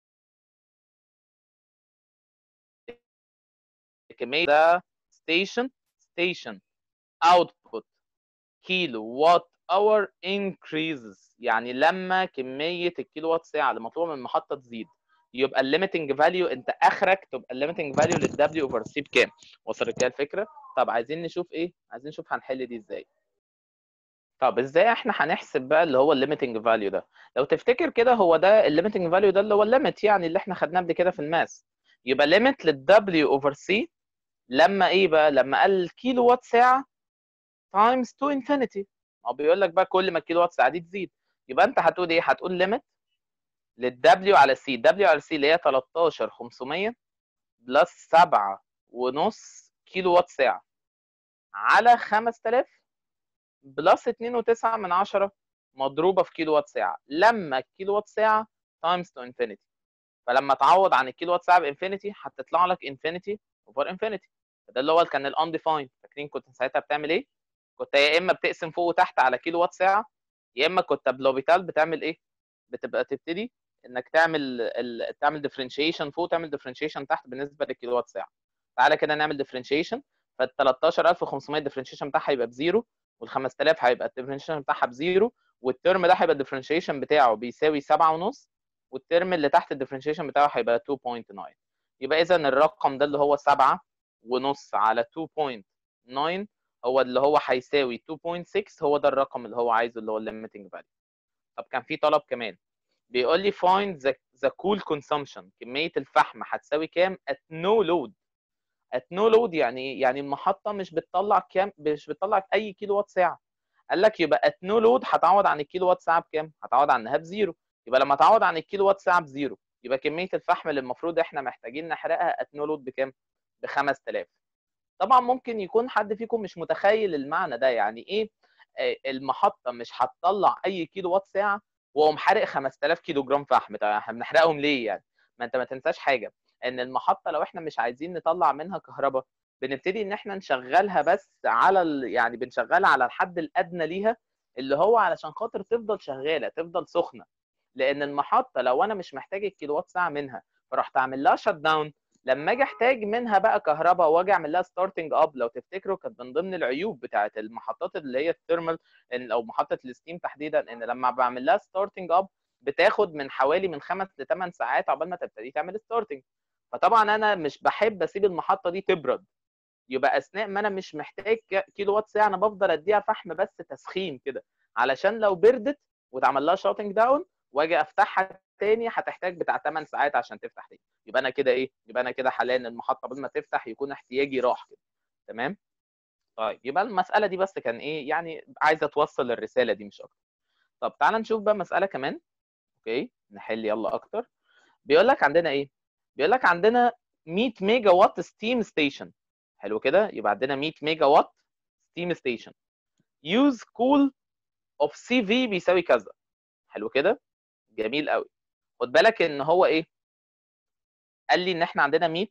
كمية ده station station output kilowatt hour increases يعني لما كمية الكيلو وات ساعة اللي مطلوبة من المحطة تزيد يبقى الليميتنج فاليو انت اخرك تبقى الليميتنج فاليو للدبليو اوفر سي بكام وصلت كده الفكره طب عايزين نشوف ايه عايزين نشوف هنحل دي ازاي طب ازاي احنا هنحسب بقى اللي هو الليميتنج فاليو ده لو تفتكر كده هو ده الليميتنج فاليو ده اللي هو الليميت يعني اللي احنا خدناه قبل كده في الماس يبقى ليميت للدبليو اوفر سي لما ايه بقى لما قال الكيلو وات ساعه تايمز تو انفينيتي هو بيقول لك بقى كل ما الكيلو وات ساعه دي تزيد يبقى انت هتقول ايه هتقول ليميت للدبليو على سي الدبليو على سي اللي هي 13500 بلس 7 ونص كيلو وات ساعه على 5000 بلس 2.9 من 10 مضروبه في كيلو وات ساعه لما الكيلو وات ساعه تايمز تو انفينيتي فلما تعوض عن الكيلو وات ساعه بانفينيتي هتطلع لك انفينيتي اوفر انفينيتي ده اللي هو كان الانديفايند فاكرين كنت ساعتها بتعمل ايه؟ كنت يا اما بتقسم فوق وتحت على كيلو وات ساعه يا اما كنت بلوبيتال بتعمل ايه؟ بتبقى تبتدي انك تعمل ال... تعمل ديفرنشيشن فوق تعمل ديفرنشيشن تحت بالنسبه للكيلو وات ساعه تعالى كده نعمل ديفرنشيشن فال 13500 الديفرنشيشن بتاعها يبقى بزيرو وال 5000 هيبقى الديفرنشيشن بتاعها بزيرو والترم ده هيبقى الديفرنشيشن بتاعه بيساوي 7.5 والترم اللي تحت الديفرنشيشن بتاعه هيبقى 2.9 يبقى اذا الرقم ده اللي هو 7 ونص على 2.9 هو اللي هو هيساوي 2.6 هو ده الرقم اللي هو عايزه اللي هو الليميتنج فاليو طب كان في طلب كمان بيقول لي find the, the cool consumption كمية الفحم هتساوي كام at no load at no load يعني يعني المحطة مش بتطلع كام مش بتطلع أي كيلو وات ساعة قال لك يبقى at no load هتعوض عن الكيلو وات ساعة بكام؟ هتعوض عنها بزيرو يبقى لما تعوض عن الكيلو وات ساعة بزيرو يبقى كمية الفحم اللي المفروض احنا محتاجين نحرقها at no load بكام؟ ب 5000 طبعا ممكن يكون حد فيكم مش متخيل المعنى ده يعني ايه المحطة مش هتطلع أي كيلو وات ساعة واقوم حارق 5000 كيلو جرام فحم طب احنا بنحرقهم ليه يعني ما انت ما تنساش حاجه ان المحطه لو احنا مش عايزين نطلع منها كهرباء بنبتدي ان احنا نشغلها بس على ال... يعني بنشغلها على الحد الادنى ليها اللي هو علشان خاطر تفضل شغاله تفضل سخنه لان المحطه لو انا مش محتاج الكيلوات ساعه منها فرحت اعمل لها شت داون لما اجي احتاج منها بقى كهرباء واجي اعمل لها ستارتنج اب لو تفتكروا كانت من ضمن العيوب بتاعه المحطات اللي هي الثيرمال ان او محطه الستيم تحديدا ان لما بعمل لها ستارتنج اب بتاخد من حوالي من خمس ل 8 ساعات عقبال ما تبتدي تعمل ستارتنج فطبعا انا مش بحب اسيب المحطه دي تبرد يبقى اثناء ما انا مش محتاج كيلو وات ساعه انا بفضل اديها فحم بس تسخين كده علشان لو بردت واتعمل لها شوتنج داون واجي افتحها تاني هتحتاج بتاع 8 ساعات عشان تفتح تاني يبقى انا كده ايه يبقى انا كده حاليا المحطه قبل ما تفتح يكون احتياجي راح كده تمام طيب يبقى المساله دي بس كان ايه يعني عايزه توصل الرساله دي مش اكتر طب تعال نشوف بقى مساله كمان اوكي نحل يلا اكتر بيقول لك عندنا ايه بيقول لك عندنا 100 ميجا وات ستيم ستيشن حلو كده يبقى عندنا 100 ميجا وات ستيم ستيشن يوز كول اوف سي في بيساوي كذا حلو كده جميل قوي خد بالك ان هو ايه قال لي ان احنا عندنا 100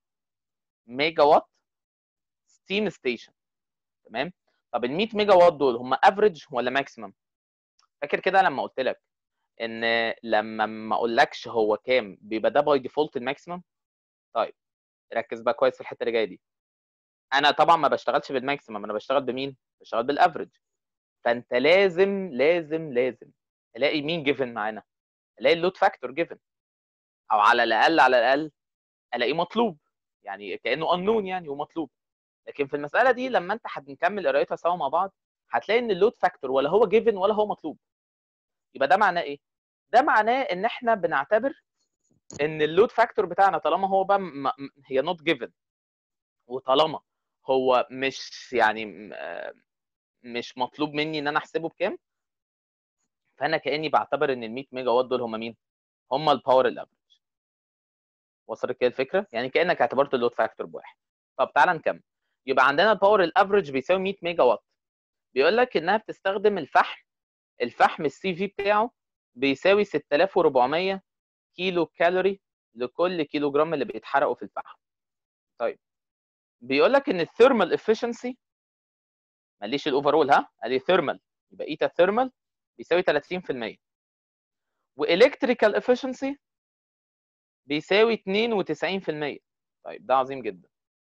ميجا وات ستيم ستيشن تمام طب ال 100 ميجا وات دول هم افريج ولا ماكسيمم فاكر كده لما قلت لك ان لما ما اقولكش هو كام بيبقى ده باي ديفولت الماكسيمم طيب ركز بقى كويس في الحته اللي جايه دي انا طبعا ما بشتغلش بالماكسيمم انا بشتغل بمين بشتغل بالافريج فانت لازم لازم لازم الاقي مين جيفن معانا الاقي اللود فاكتور جيفن او على الاقل على الاقل الاقيه مطلوب يعني كانه انون يعني ومطلوب لكن في المساله دي لما انت هنكمل قرايتها سوا مع بعض هتلاقي ان اللود فاكتور ولا هو جيفن ولا هو مطلوب يبقى ده معناه ايه ده معناه ان احنا بنعتبر ان اللود فاكتور بتاعنا طالما هو بقى م... م- هي نوت جيفن وطالما هو مش يعني م- آه، مش مطلوب مني ان انا احسبه بكام فانا كاني بعتبر ان ال 100 ميجا وات دول هم مين هم الباور الافريج وصلت كده الفكره يعني كانك اعتبرت اللود فاكتور بواحد طب تعالى نكمل يبقى عندنا الباور الافريج بيساوي 100 ميجا وات بيقول لك انها بتستخدم الفحم الفحم السي في بتاعه بيساوي 6400 كيلو كالوري لكل كيلو جرام اللي بيتحرقوا في الفحم طيب بيقول لك ان الثيرمال افشنسي ماليش الاوفرول ها ادي ثيرمال يبقى ايتا ثيرمال بيساوي 30% والكتريكال افشنسي بيساوي 92% طيب ده عظيم جدا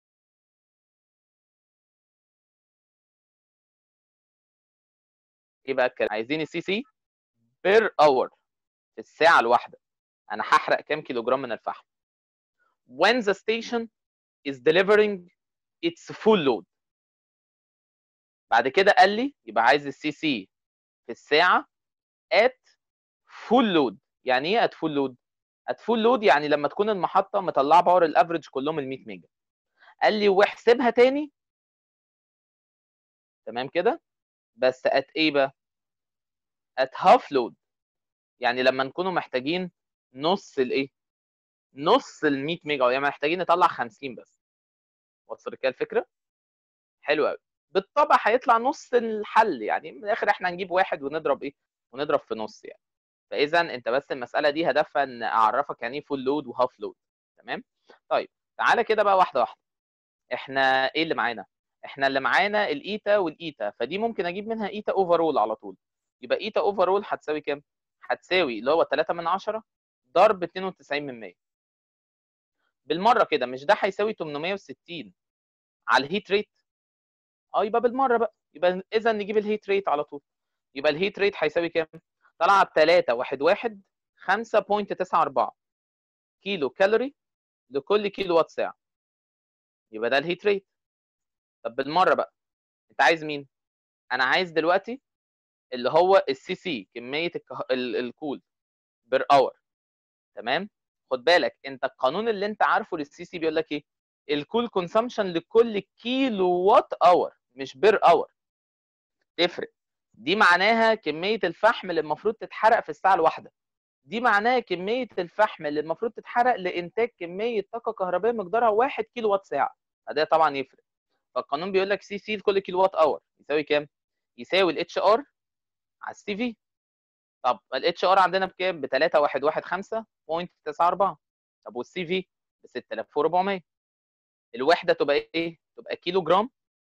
ايه بقى الكلام عايزين السي سي بير اور في الساعه الواحده انا هحرق كام كيلو جرام من الفحم when the station is delivering its full load بعد كده قال لي يبقى عايز السي سي في الساعه at full load يعني ايه at full load at full load يعني لما تكون المحطه مطلعه باور الافريج كلهم ال 100 ميجا قال لي واحسبها تاني تمام كده بس at ايه بقى at half load يعني لما نكونوا محتاجين نص الايه نص ال 100 ميجا يعني محتاجين نطلع 50 بس وصل كده الفكره حلو قوي بالطبع هيطلع نص الحل يعني من الاخر احنا هنجيب واحد ونضرب ايه ونضرب في نص يعني فاذا انت بس المساله دي هدفها ان اعرفك يعني ايه فول لود وهاف لود تمام طيب تعالى كده بقى واحده واحده احنا ايه اللي معانا احنا اللي معانا الايتا والايتا فدي ممكن اجيب منها ايتا اوفرول على طول يبقى ايتا اوفرول هتساوي كام هتساوي اللي هو 3 من 10 ضرب 92 من 100 بالمره كده مش ده هيساوي 860 على الهيت ريت اه يبقى بالمره بقى يبقى اذا نجيب الهيت ريت على طول يبقى الهيت ريت هيساوي كام طلع ب 3 1 1 5.94 كيلو كالوري لكل كيلو وات ساعه يبقى ده الهيت ريت طب بالمره بقى انت عايز مين انا عايز دلوقتي اللي هو السي سي كميه الكه... ال- الكول بير اور تمام خد بالك انت القانون اللي انت عارفه للسي سي بيقول لك ايه الكول كونسامشن لكل كيلو وات اور مش بير اور تفرق دي معناها كميه الفحم اللي المفروض تتحرق في الساعه الواحده دي معناها كميه الفحم اللي المفروض تتحرق لانتاج كميه طاقه كهربائيه مقدارها 1 كيلو وات ساعه فده طبعا يفرق فالقانون بيقول لك سي سي لكل كيلو وات اور يساوي كام يساوي الاتش ار على السي في طب الاتش ار عندنا بكام ب 3115.94 طب والسي في ب 6400 الوحده تبقى ايه تبقى كيلو جرام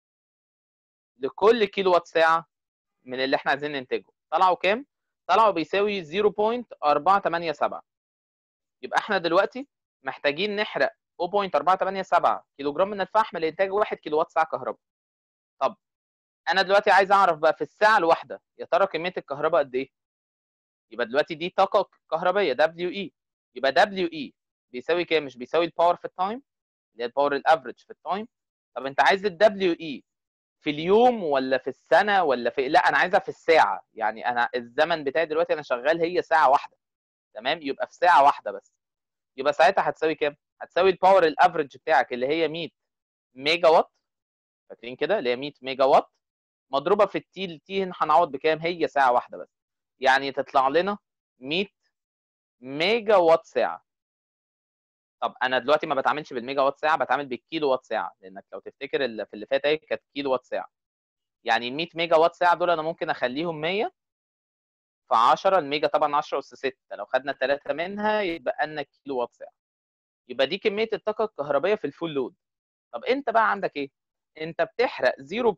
لكل كيلو وات ساعه من اللي احنا عايزين ننتجه طلعوا كام طلعوا بيساوي 0.487 يبقى احنا دلوقتي محتاجين نحرق 0.487 كيلو جرام من الفحم لانتاج 1 كيلو وات ساعه كهرباء طب انا دلوقتي عايز اعرف بقى في الساعه الواحده يا ترى كميه الكهرباء قد ايه يبقى دلوقتي دي طاقه كهربائيه دبليو اي يبقى دبليو اي بيساوي كام مش بيساوي الباور في التايم اللي هي الباور الافريج في التايم طب انت عايز الدبليو اي في اليوم ولا في السنه ولا في لا انا عايزها في الساعه يعني انا الزمن بتاعي دلوقتي انا شغال هي ساعه واحده تمام يبقى في ساعه واحده بس يبقى ساعتها هتساوي كام هتساوي الباور الافريج بتاعك اللي هي 100 ميجا وات فاكرين كده اللي هي 100 ميجا وات مضروبه في التي التي هنعوض بكام هي ساعه واحده بس يعني تطلع لنا 100 ميجا وات ساعه طب انا دلوقتي ما بتعاملش بالميجا وات ساعه بتعامل بالكيلو وات ساعه لانك لو تفتكر اللي في اللي فات اهي كانت كيلو وات ساعه يعني ال 100 ميجا وات ساعه دول انا ممكن اخليهم 100 في 10 الميجا طبعا 10 اس 6 لو خدنا 3 منها يبقى لنا كيلو وات ساعه يبقى دي كميه الطاقه الكهربائيه في الفول لود طب انت بقى عندك ايه انت بتحرق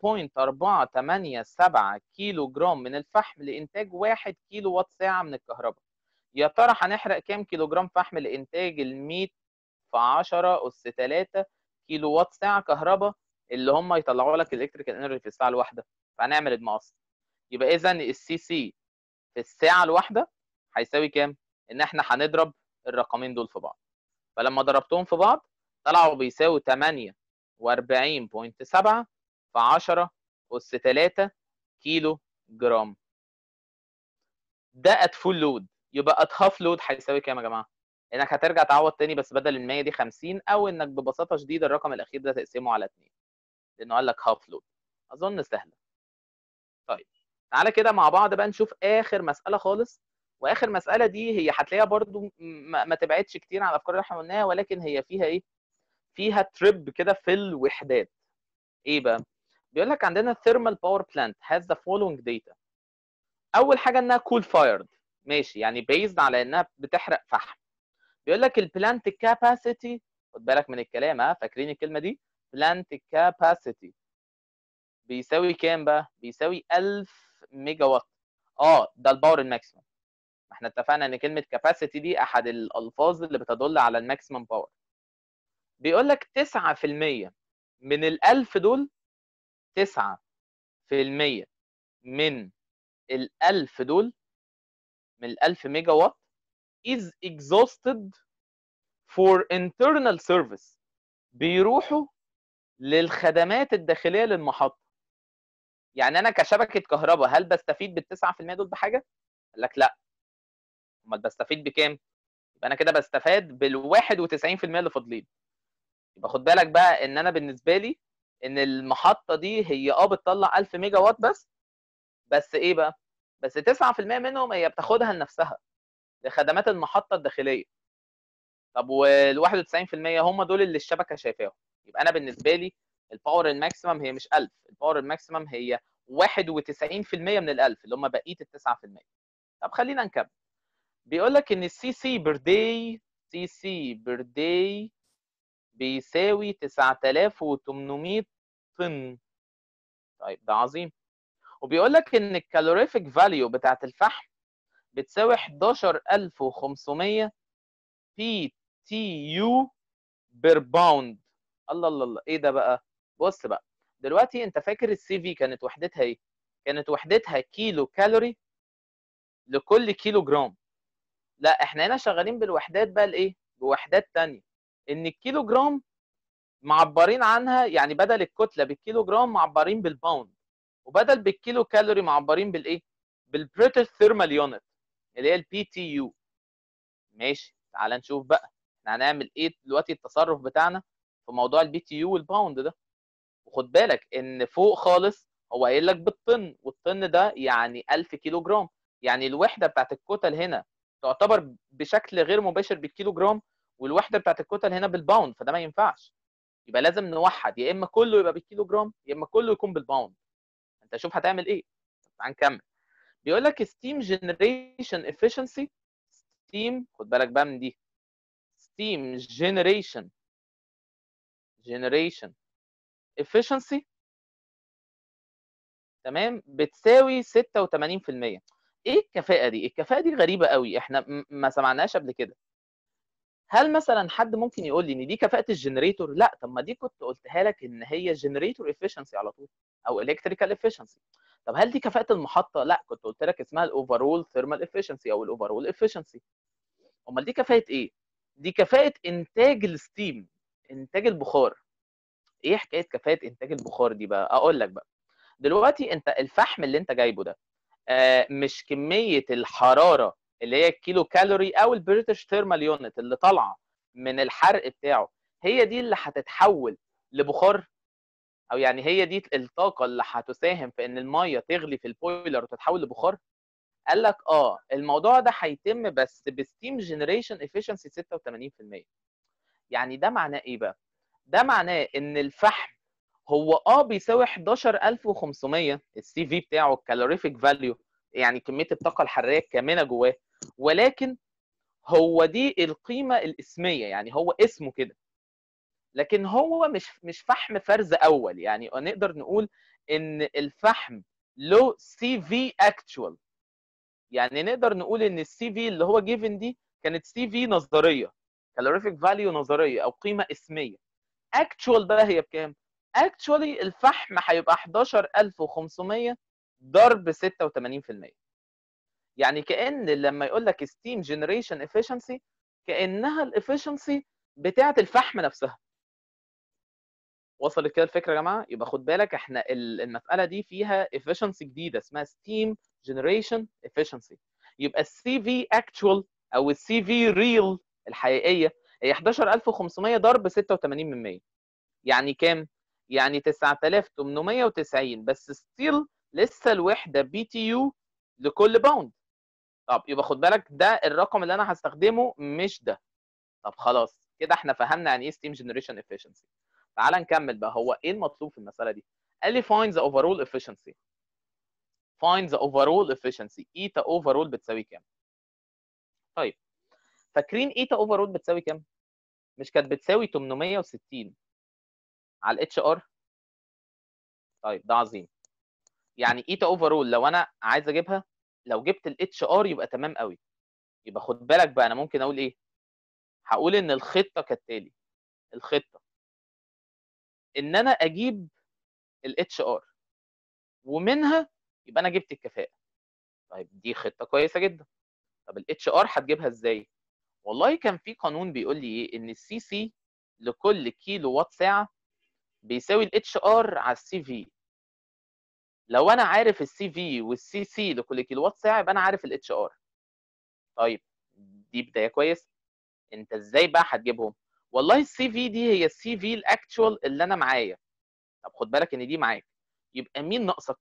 0.487 كيلو جرام من الفحم لانتاج 1 كيلو وات ساعه من الكهرباء يا ترى هنحرق كام كيلو جرام فحم لانتاج ال 100 في 10 اس 3 كيلو وات ساعه كهرباء اللي هم يطلعوا لك الالكتريكال انرجي في الساعه الواحده فهنعمل المقص يبقى اذا السي سي في الساعه الواحده هيساوي كام ان احنا هنضرب الرقمين دول في بعض فلما ضربتهم في بعض طلعوا بيساوي 48.7 في 10 أس 3 كيلو جرام ده ات فول لود يبقى ات هاف لود هيساوي كام يا جماعه؟ انك هترجع تعوض تاني بس بدل ال 100 دي 50 او انك ببساطه شديده الرقم الاخير ده تقسمه على 2 لانه قال لك هاف لود اظن سهله طيب تعالى كده مع بعض بقى نشوف اخر مساله خالص واخر مساله دي هي هتلاقيها برضو ما, ما تبعدش كتير عن الافكار اللي احنا قلناها ولكن هي فيها ايه فيها تريب كده في الوحدات ايه بقى بيقول لك عندنا thermal power plant has the following data اول حاجه انها cool fired ماشي يعني بيزد على انها بتحرق فحم بيقول لك البلانت كاباسيتي خد بالك من الكلام ها فاكرين الكلمه دي بلانت كاباسيتي بيساوي كام بقى بيساوي 1000 ميجا وات اه ده الباور الماكسيمم احنا اتفقنا ان كلمه كاباسيتي دي احد الالفاظ اللي بتدل على الماكسيمم باور بيقول لك 9% من ال 1000 دول 9% من ال 1000 دول من ال 1000 ميجا وات is exhausted for internal service بيروحوا للخدمات الداخليه للمحطه يعني انا كشبكه كهرباء هل بستفيد بال 9% دول بحاجه؟ قال لك لا امال بستفيد بكام؟ يبقى انا كده بستفاد بال 91% اللي فاضلين يبقى خد بالك بقى ان انا بالنسبه لي ان المحطه دي هي اه بتطلع 1000 ميجا وات بس بس ايه بقى؟ بس 9% منهم هي بتاخدها لنفسها لخدمات المحطه الداخليه طب وال 91% هم دول اللي الشبكه شايفاهم يبقى انا بالنسبه لي الباور الماكسيمم هي مش 1000 الباور الماكسيمم هي 91% من ال 1000 اللي هم بقيه ال 9% طب خلينا نكمل بيقول لك ان السي سي بير داي سي سي بير داي بيساوي 9800 طن طيب ده عظيم وبيقول لك ان الكالوريفيك فاليو بتاعت الفحم بتساوي 11500 بي تي يو بير باوند الله الله الله ايه ده بقى بص بقى دلوقتي انت فاكر السي في كانت وحدتها ايه كانت وحدتها كيلو كالوري لكل كيلو جرام لا احنا هنا شغالين بالوحدات بقى الايه بوحدات تانية ان الكيلو جرام معبرين عنها يعني بدل الكتله بالكيلو جرام معبرين بالباوند وبدل بالكيلو كالوري معبرين بالايه بالبريتش ثيرمال يونت اللي هي البي تي يو ماشي تعال نشوف بقى احنا هنعمل ايه دلوقتي التصرف بتاعنا في موضوع البي تي يو والباوند ده وخد بالك ان فوق خالص هو قايل لك بالطن والطن ده يعني 1000 كيلو جرام يعني الوحده بتاعت الكتل هنا تعتبر بشكل غير مباشر بالكيلو جرام والوحده بتاعت الكتل هنا بالباوند فده ما ينفعش يبقى لازم نوحد يا اما كله يبقى بالكيلو جرام يا اما كله يكون بالباوند انت شوف هتعمل ايه تعال نكمل بيقول لك ستيم جنريشن efficiency ستيم خد بالك بقى من دي ستيم جنريشن generation efficiency تمام بتساوي 86% ايه الكفاءه دي الكفاءه دي غريبه قوي احنا ما سمعناش قبل كده هل مثلا حد ممكن يقول لي ان دي كفاءه الجنريتور لا طب ما دي كنت قلتها لك ان هي جنريتور efficiency على طول او الكتريكال efficiency طب هل دي كفاءه المحطه لا كنت قلت لك اسمها الاوفرول ثيرمال efficiency او الاوفرول efficiency امال دي كفاءه ايه دي كفاءه انتاج الستيم انتاج البخار ايه حكايه كفاءه انتاج البخار دي بقى اقول لك بقى دلوقتي انت الفحم اللي انت جايبه ده آه مش كميه الحراره اللي هي الكيلو كالوري او البريتش ثيرمال يونت اللي طالعه من الحرق بتاعه هي دي اللي هتتحول لبخار او يعني هي دي الطاقه اللي هتساهم في ان الميه تغلي في البويلر وتتحول لبخار قال لك اه الموضوع ده هيتم بس بستيم جنريشن افيشنسي 86% يعني ده معناه ايه بقى ده معناه ان الفحم هو اه بيساوي 11500 السي في بتاعه الكالوريفيك فاليو يعني كميه الطاقه الحراريه الكامنه جواه ولكن هو دي القيمه الاسميه يعني هو اسمه كده لكن هو مش مش فحم فرز اول يعني نقدر نقول ان الفحم له سي في اكتوال يعني نقدر نقول ان السي في اللي هو جيفن دي كانت سي في نظريه كالوريفيك فاليو نظريه او قيمه اسميه اكتوال بقى هي بكام اكشولي الفحم هيبقى 11500 ضرب 86% يعني كان لما يقول لك ستيم جنريشن افيشنسي كانها الافيشنسي بتاعه الفحم نفسها وصلت كده الفكره يا جماعه يبقى خد بالك احنا المساله دي فيها efficiency جديده اسمها ستيم جنريشن efficiency يبقى السي في اكشوال او السي في ريل الحقيقيه هي 11500 ضرب 86 من 100 يعني كام؟ يعني 9890 بس ستيل لسه الوحده بي تي يو لكل باوند طب يبقى خد بالك ده الرقم اللي انا هستخدمه مش ده طب خلاص كده احنا فهمنا يعني ايه ستيم جنريشن efficiency تعال نكمل بقى هو ايه المطلوب في المساله دي قال لي find the overall efficiency find the overall efficiency ايتا overall بتساوي كام طيب فاكرين ايتا overall بتساوي كام مش كانت بتساوي 860 على الاتش ار طيب ده عظيم يعني ايتا overall لو انا عايز اجيبها لو جبت الاتش ار يبقى تمام قوي يبقى خد بالك بقى انا ممكن اقول ايه هقول ان الخطه كالتالي الخطه ان انا اجيب الاتش ار ومنها يبقى انا جبت الكفاءه طيب دي خطه كويسه جدا طب الاتش ار هتجيبها ازاي والله كان في قانون بيقول لي ايه ان السي سي لكل كيلو وات ساعه بيساوي الاتش ار على السي في لو انا عارف السي في والسي سي لكل كيلو وات ساعه يبقى انا عارف الاتش ار طيب دي بدايه كويسه انت ازاي بقى هتجيبهم والله السي في دي هي السي في الاكتوال اللي انا معايا طب خد بالك ان دي معاك يبقى مين ناقصك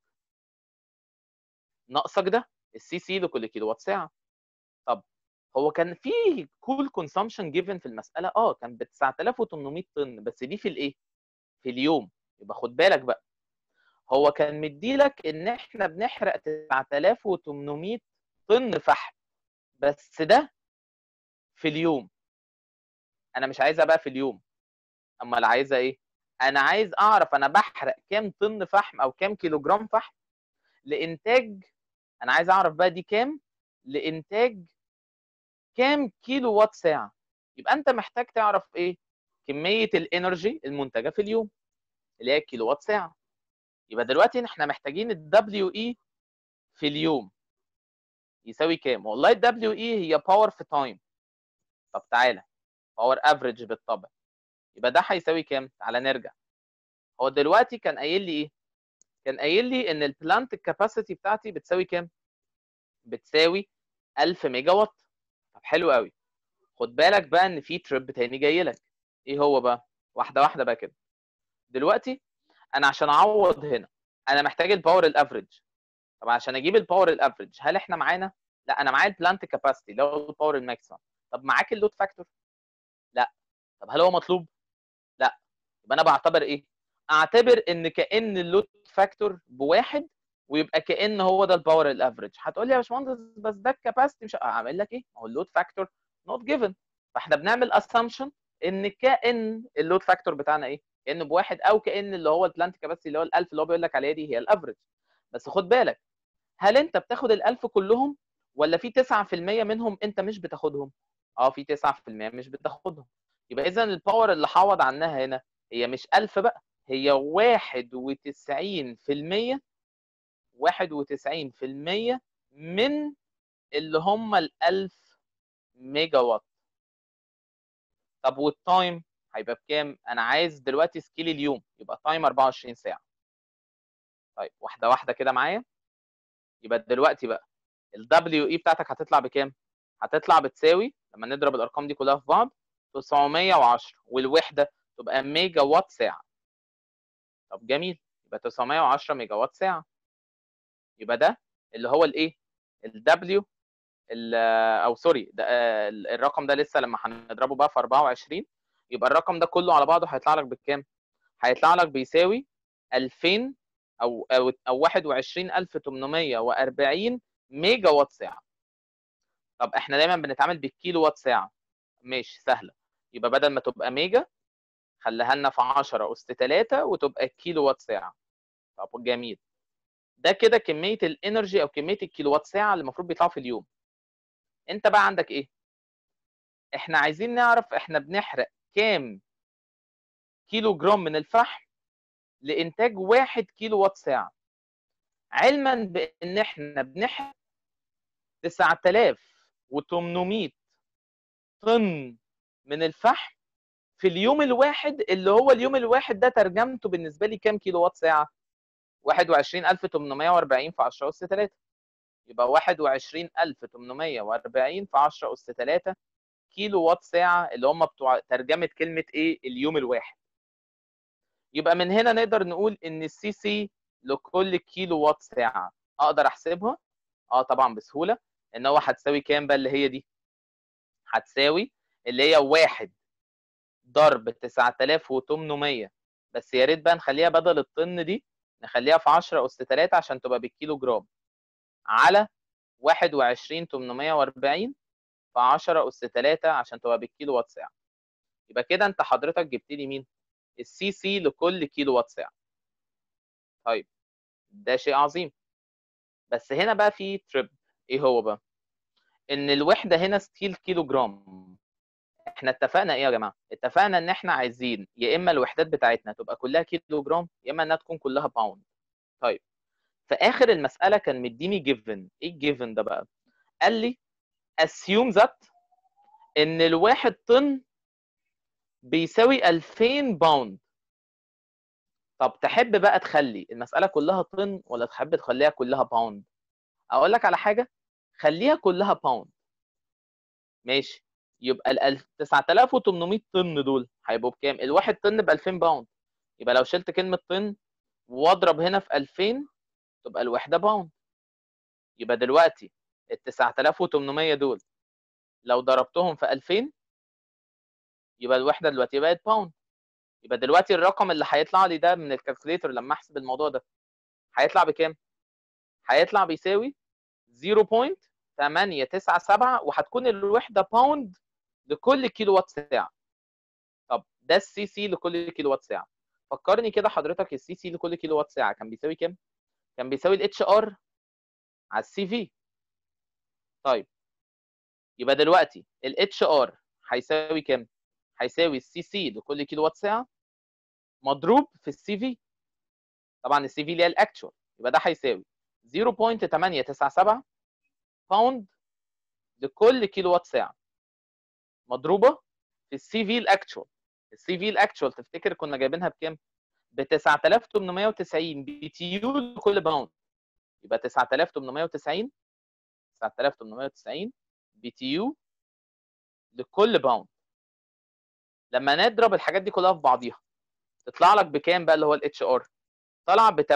ناقصك ده السي سي لكل كيلو وات ساعه طب هو كان في كول كونسامشن جيفن في المساله اه كان ب 9800 طن بس دي في الايه في اليوم يبقى خد بالك بقى هو كان مديلك ان احنا بنحرق 9800 طن فحم بس ده في اليوم انا مش عايزها بقى في اليوم امال عايزها ايه انا عايز اعرف انا بحرق كام طن فحم او كام كيلو جرام فحم لانتاج انا عايز اعرف بقى دي كام لانتاج كام كيلو وات ساعه يبقى انت محتاج تعرف ايه كميه الانرجي المنتجه في اليوم اللي هي كيلو وات ساعه يبقى دلوقتي احنا محتاجين الدبليو اي في اليوم يساوي كام والله الدبليو اي هي باور في تايم طب تعالى باور افريج بالطبع يبقى ده هيساوي كام تعالى نرجع هو دلوقتي كان قايل لي ايه كان قايل لي ان البلانت الكاباسيتي بتاعتي بتساوي كام بتساوي 1000 ميجا وات طب حلو قوي خد بالك بقى ان في تريب تاني جاي لك ايه هو بقى واحده واحده بقى كده دلوقتي انا عشان اعوض هنا انا محتاج الباور الافريج طب عشان اجيب الباور الافريج هل احنا معانا لا انا معايا البلانت كاباسيتي اللي هو الباور الماكسيمم طب معاك اللود فاكتور لا طب هل هو مطلوب لا يبقى انا بعتبر ايه اعتبر ان كان اللود فاكتور بواحد ويبقى كان هو ده الباور الافريج هتقول لي يا باشمهندس بس ده الكاباسيتي مش اعمل لك ايه ما هو اللود فاكتور نوت جيفن فاحنا بنعمل اسامبشن ان كان اللود فاكتور بتاعنا ايه كان بواحد او كان اللي هو البلانت كاباسيتي اللي هو ال1000 اللي هو بيقول لك عليها دي هي الافريج بس خد بالك هل انت بتاخد ال1000 كلهم ولا في 9% منهم انت مش بتاخدهم اه في 9% مش بتاخدهم يبقى اذا الباور اللي حوض عنها هنا هي مش 1000 بقى هي 91% 91% من اللي هم ال 1000 ميجا وات طب والتايم هيبقى بكام؟ انا عايز دلوقتي سكيل اليوم يبقى تايم 24 ساعه. طيب واحده واحده كده معايا يبقى دلوقتي بقى ال WE بتاعتك هتطلع بكام؟ هتطلع بتساوي لما نضرب الارقام دي كلها في بعض 910 والوحده تبقى ميجا وات ساعه. طب جميل يبقى 910 ميجا وات ساعه. يبقى ده اللي هو الايه؟ ال W او سوري ده الرقم ده لسه لما هنضربه بقى في 24 يبقى الرقم ده كله على بعضه هيطلع لك بكام؟ هيطلع لك بيساوي 2000 او او او 21840 ميجا وات ساعه. طب احنا دايما بنتعامل بالكيلو وات ساعه. ماشي سهله. يبقى بدل ما تبقى ميجا خليها لنا في 10 اس 3 وتبقى كيلو وات ساعه. طب جميل. ده كده كميه الانرجي او كميه الكيلو وات ساعه اللي المفروض بيطلعوا في اليوم. انت بقى عندك ايه؟ احنا عايزين نعرف احنا بنحرق كام كيلو جرام من الفحم لانتاج 1 كيلو وات ساعه علما بان احنا بنحرق 9800 طن من الفحم في اليوم الواحد اللي هو اليوم الواحد ده ترجمته بالنسبه لي كام كيلو وات ساعه 21840 في 10 اس 3 يبقى 21840 في 10 اس 3 كيلو وات ساعه اللي هم بتوع ترجمه كلمه ايه اليوم الواحد يبقى من هنا نقدر نقول ان السي سي لكل كيلو وات ساعه اقدر احسبها اه طبعا بسهوله ان هو هتساوي كام بقى اللي هي دي هتساوي اللي هي واحد ضرب 9800 بس يا ريت بقى نخليها بدل الطن دي نخليها في 10 اس 3 عشان تبقى بالكيلو جرام على 21840 في 10 اس 3 عشان تبقى بالكيلو وات ساعه يبقى كده انت حضرتك جبت لي مين السي سي لكل كيلو وات ساعه طيب ده شيء عظيم بس هنا بقى في تريب ايه هو بقى ان الوحده هنا ستيل كيلو جرام احنا اتفقنا ايه يا جماعه اتفقنا ان احنا عايزين يا اما الوحدات بتاعتنا تبقى كلها كيلو جرام يا اما انها تكون كلها باوند طيب في اخر المساله كان مديني جيفن ايه الجيفن ده بقى قال لي assume that ان الواحد طن بيساوي 2000 باوند طب تحب بقى تخلي المساله كلها طن ولا تحب تخليها كلها باوند اقول لك على حاجه خليها كلها باوند ماشي يبقى ال 9800 طن دول هيبقوا بكام الواحد طن ب 2000 باوند يبقى لو شلت كلمه طن واضرب هنا في 2000 تبقى الوحده باوند يبقى دلوقتي ال 9800 دول لو ضربتهم في 2000 يبقى الوحده دلوقتي بقت باوند يبقى دلوقتي الرقم اللي هيطلع لي ده من الكالكوليتر لما احسب الموضوع ده هيطلع بكام هيطلع بيساوي 0.897 وهتكون الوحده باوند لكل كيلو وات ساعه طب ده السي سي لكل كيلو وات ساعه فكرني كده حضرتك السي سي لكل كيلو وات ساعه كان بيساوي كام كان بيساوي الاتش ار على السي في طيب يبقى دلوقتي الاتش ار هيساوي كام هيساوي السي سي لكل كيلو وات ساعه مضروب في السي في طبعا السي في اللي هي الاكتشوال يبقى ده هيساوي 0.897 باوند لكل كيلو وات ساعه مضروبه في السي في الاكتشوال السي في الاكتشوال تفتكر كنا جايبينها بكام ب 9890 بي تي يو لكل باوند يبقى 9890 9890 بي تي يو لكل باوند لما نضرب الحاجات دي كلها في بعضيها تطلع لك بكام بقى اللي هو الاتش ار طلع ب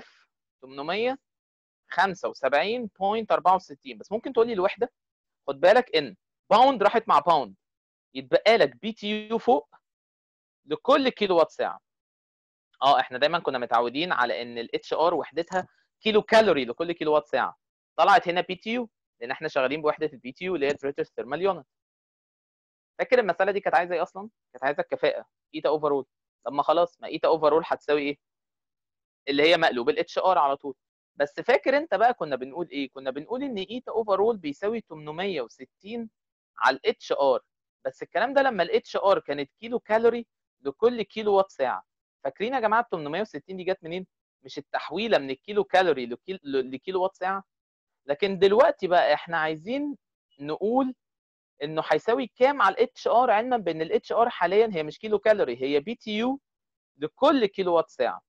8875.64 بس ممكن تقول لي الوحده خد بالك ان باوند راحت مع باوند يتبقى لك بي تي يو فوق لكل كيلو وات ساعه اه احنا دايما كنا متعودين على ان الاتش ار وحدتها كيلو كالوري لكل كيلو وات ساعه طلعت هنا بي تي يو لان احنا شغالين بوحده البي تي يو اللي هي البريتش ثيرمال يونت فاكر المساله دي كانت عايزه ايه اصلا كانت عايزه الكفاءه ايتا اوفرول طب ما خلاص ما ايتا اوفرول هتساوي ايه اللي هي مقلوب الاتش ار على طول بس فاكر انت بقى كنا بنقول ايه كنا بنقول ان ايتا اوفرول بيساوي 860 على الاتش ار بس الكلام ده لما الاتش ار كانت كيلو كالوري لكل كيلو وات ساعه فاكرين يا جماعه 860 دي جت منين مش التحويله من الكيلو كالوري لكيلو, لكيلو وات ساعه لكن دلوقتي بقى احنا عايزين نقول انه هيساوي كام على الاتش ار علما بان الاتش ار حاليا هي مش كيلو كالوري هي بي تي يو لكل كيلو وات ساعه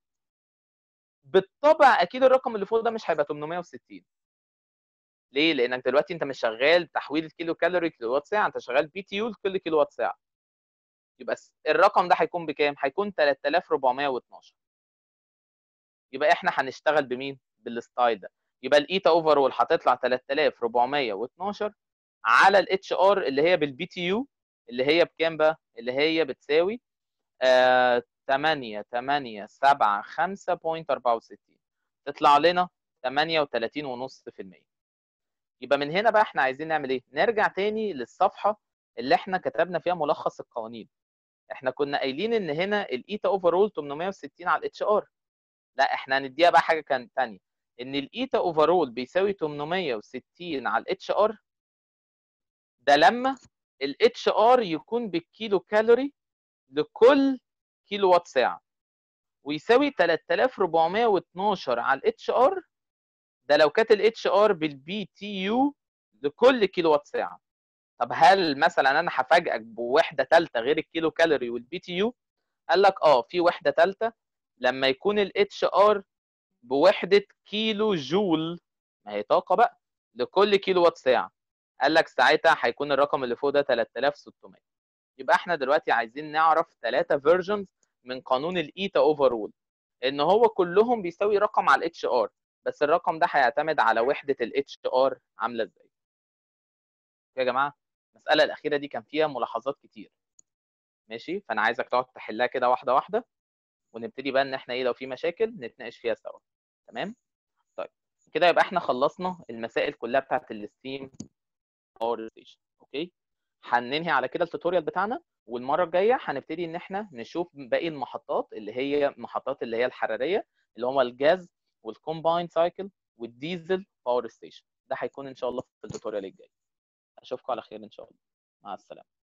بالطبع اكيد الرقم اللي فوق ده مش هيبقى 860 ليه لانك دلوقتي انت مش شغال تحويل الكيلو كالوري كيلو وات ساعه انت شغال بي تي يو لكل كيلو وات ساعه يبقى الرقم ده هيكون بكام هيكون 3412 يبقى احنا هنشتغل بمين بالستايل ده يبقى الايتا اوفرول هتطلع 3412 على الاتش ار اللي هي بالبي تي يو اللي هي بكام بقى اللي هي بتساوي آه 8 8 7 5.64 تطلع لنا 38.5% يبقى من هنا بقى احنا عايزين نعمل ايه نرجع تاني للصفحه اللي احنا كتبنا فيها ملخص القوانين احنا كنا قايلين ان هنا الايتا اوفرول 860 على الاتش ار لا احنا هنديها بقى حاجه كان ثانيه ان الايتا اوفرول بيساوي 860 على الاتش ار ده لما الاتش ار يكون بالكيلو كالوري لكل كيلو وات ساعه ويساوي 3412 على الاتش ار ده لو كانت الاتش ار بالبي تي يو لكل كيلو وات ساعه طب هل مثلا انا هفاجئك بوحده ثالثه غير الكيلو كالوري والبي تي يو قال لك اه في وحده ثالثه لما يكون الاتش ار بوحده كيلو جول ما هي طاقه بقى لكل كيلو وات ساعه قال لك ساعتها هيكون الرقم اللي فوق ده 3600 يبقى احنا دلوقتي عايزين نعرف ثلاثه فيرجنز من قانون الايتا اوفرول ان هو كلهم بيساوي رقم على الاتش ار بس الرقم ده هيعتمد على وحده الاتش ار عامله ازاي يا جماعه المساله الاخيره دي كان فيها ملاحظات كتير ماشي فانا عايزك تقعد تحلها كده واحده واحده ونبتدي بقى ان احنا ايه لو في مشاكل نتناقش فيها سوا تمام طيب كده يبقى احنا خلصنا المسائل كلها بتاعت الستيم باور ستيشن اوكي هننهي على كده التوتوريال بتاعنا والمره الجايه هنبتدي ان احنا نشوف باقي المحطات اللي هي محطات اللي هي الحراريه اللي هم الجاز والكومباين سايكل والديزل باور ستيشن ده هيكون ان شاء الله في التوتوريال الجاي اشوفكم على خير ان شاء الله مع السلامه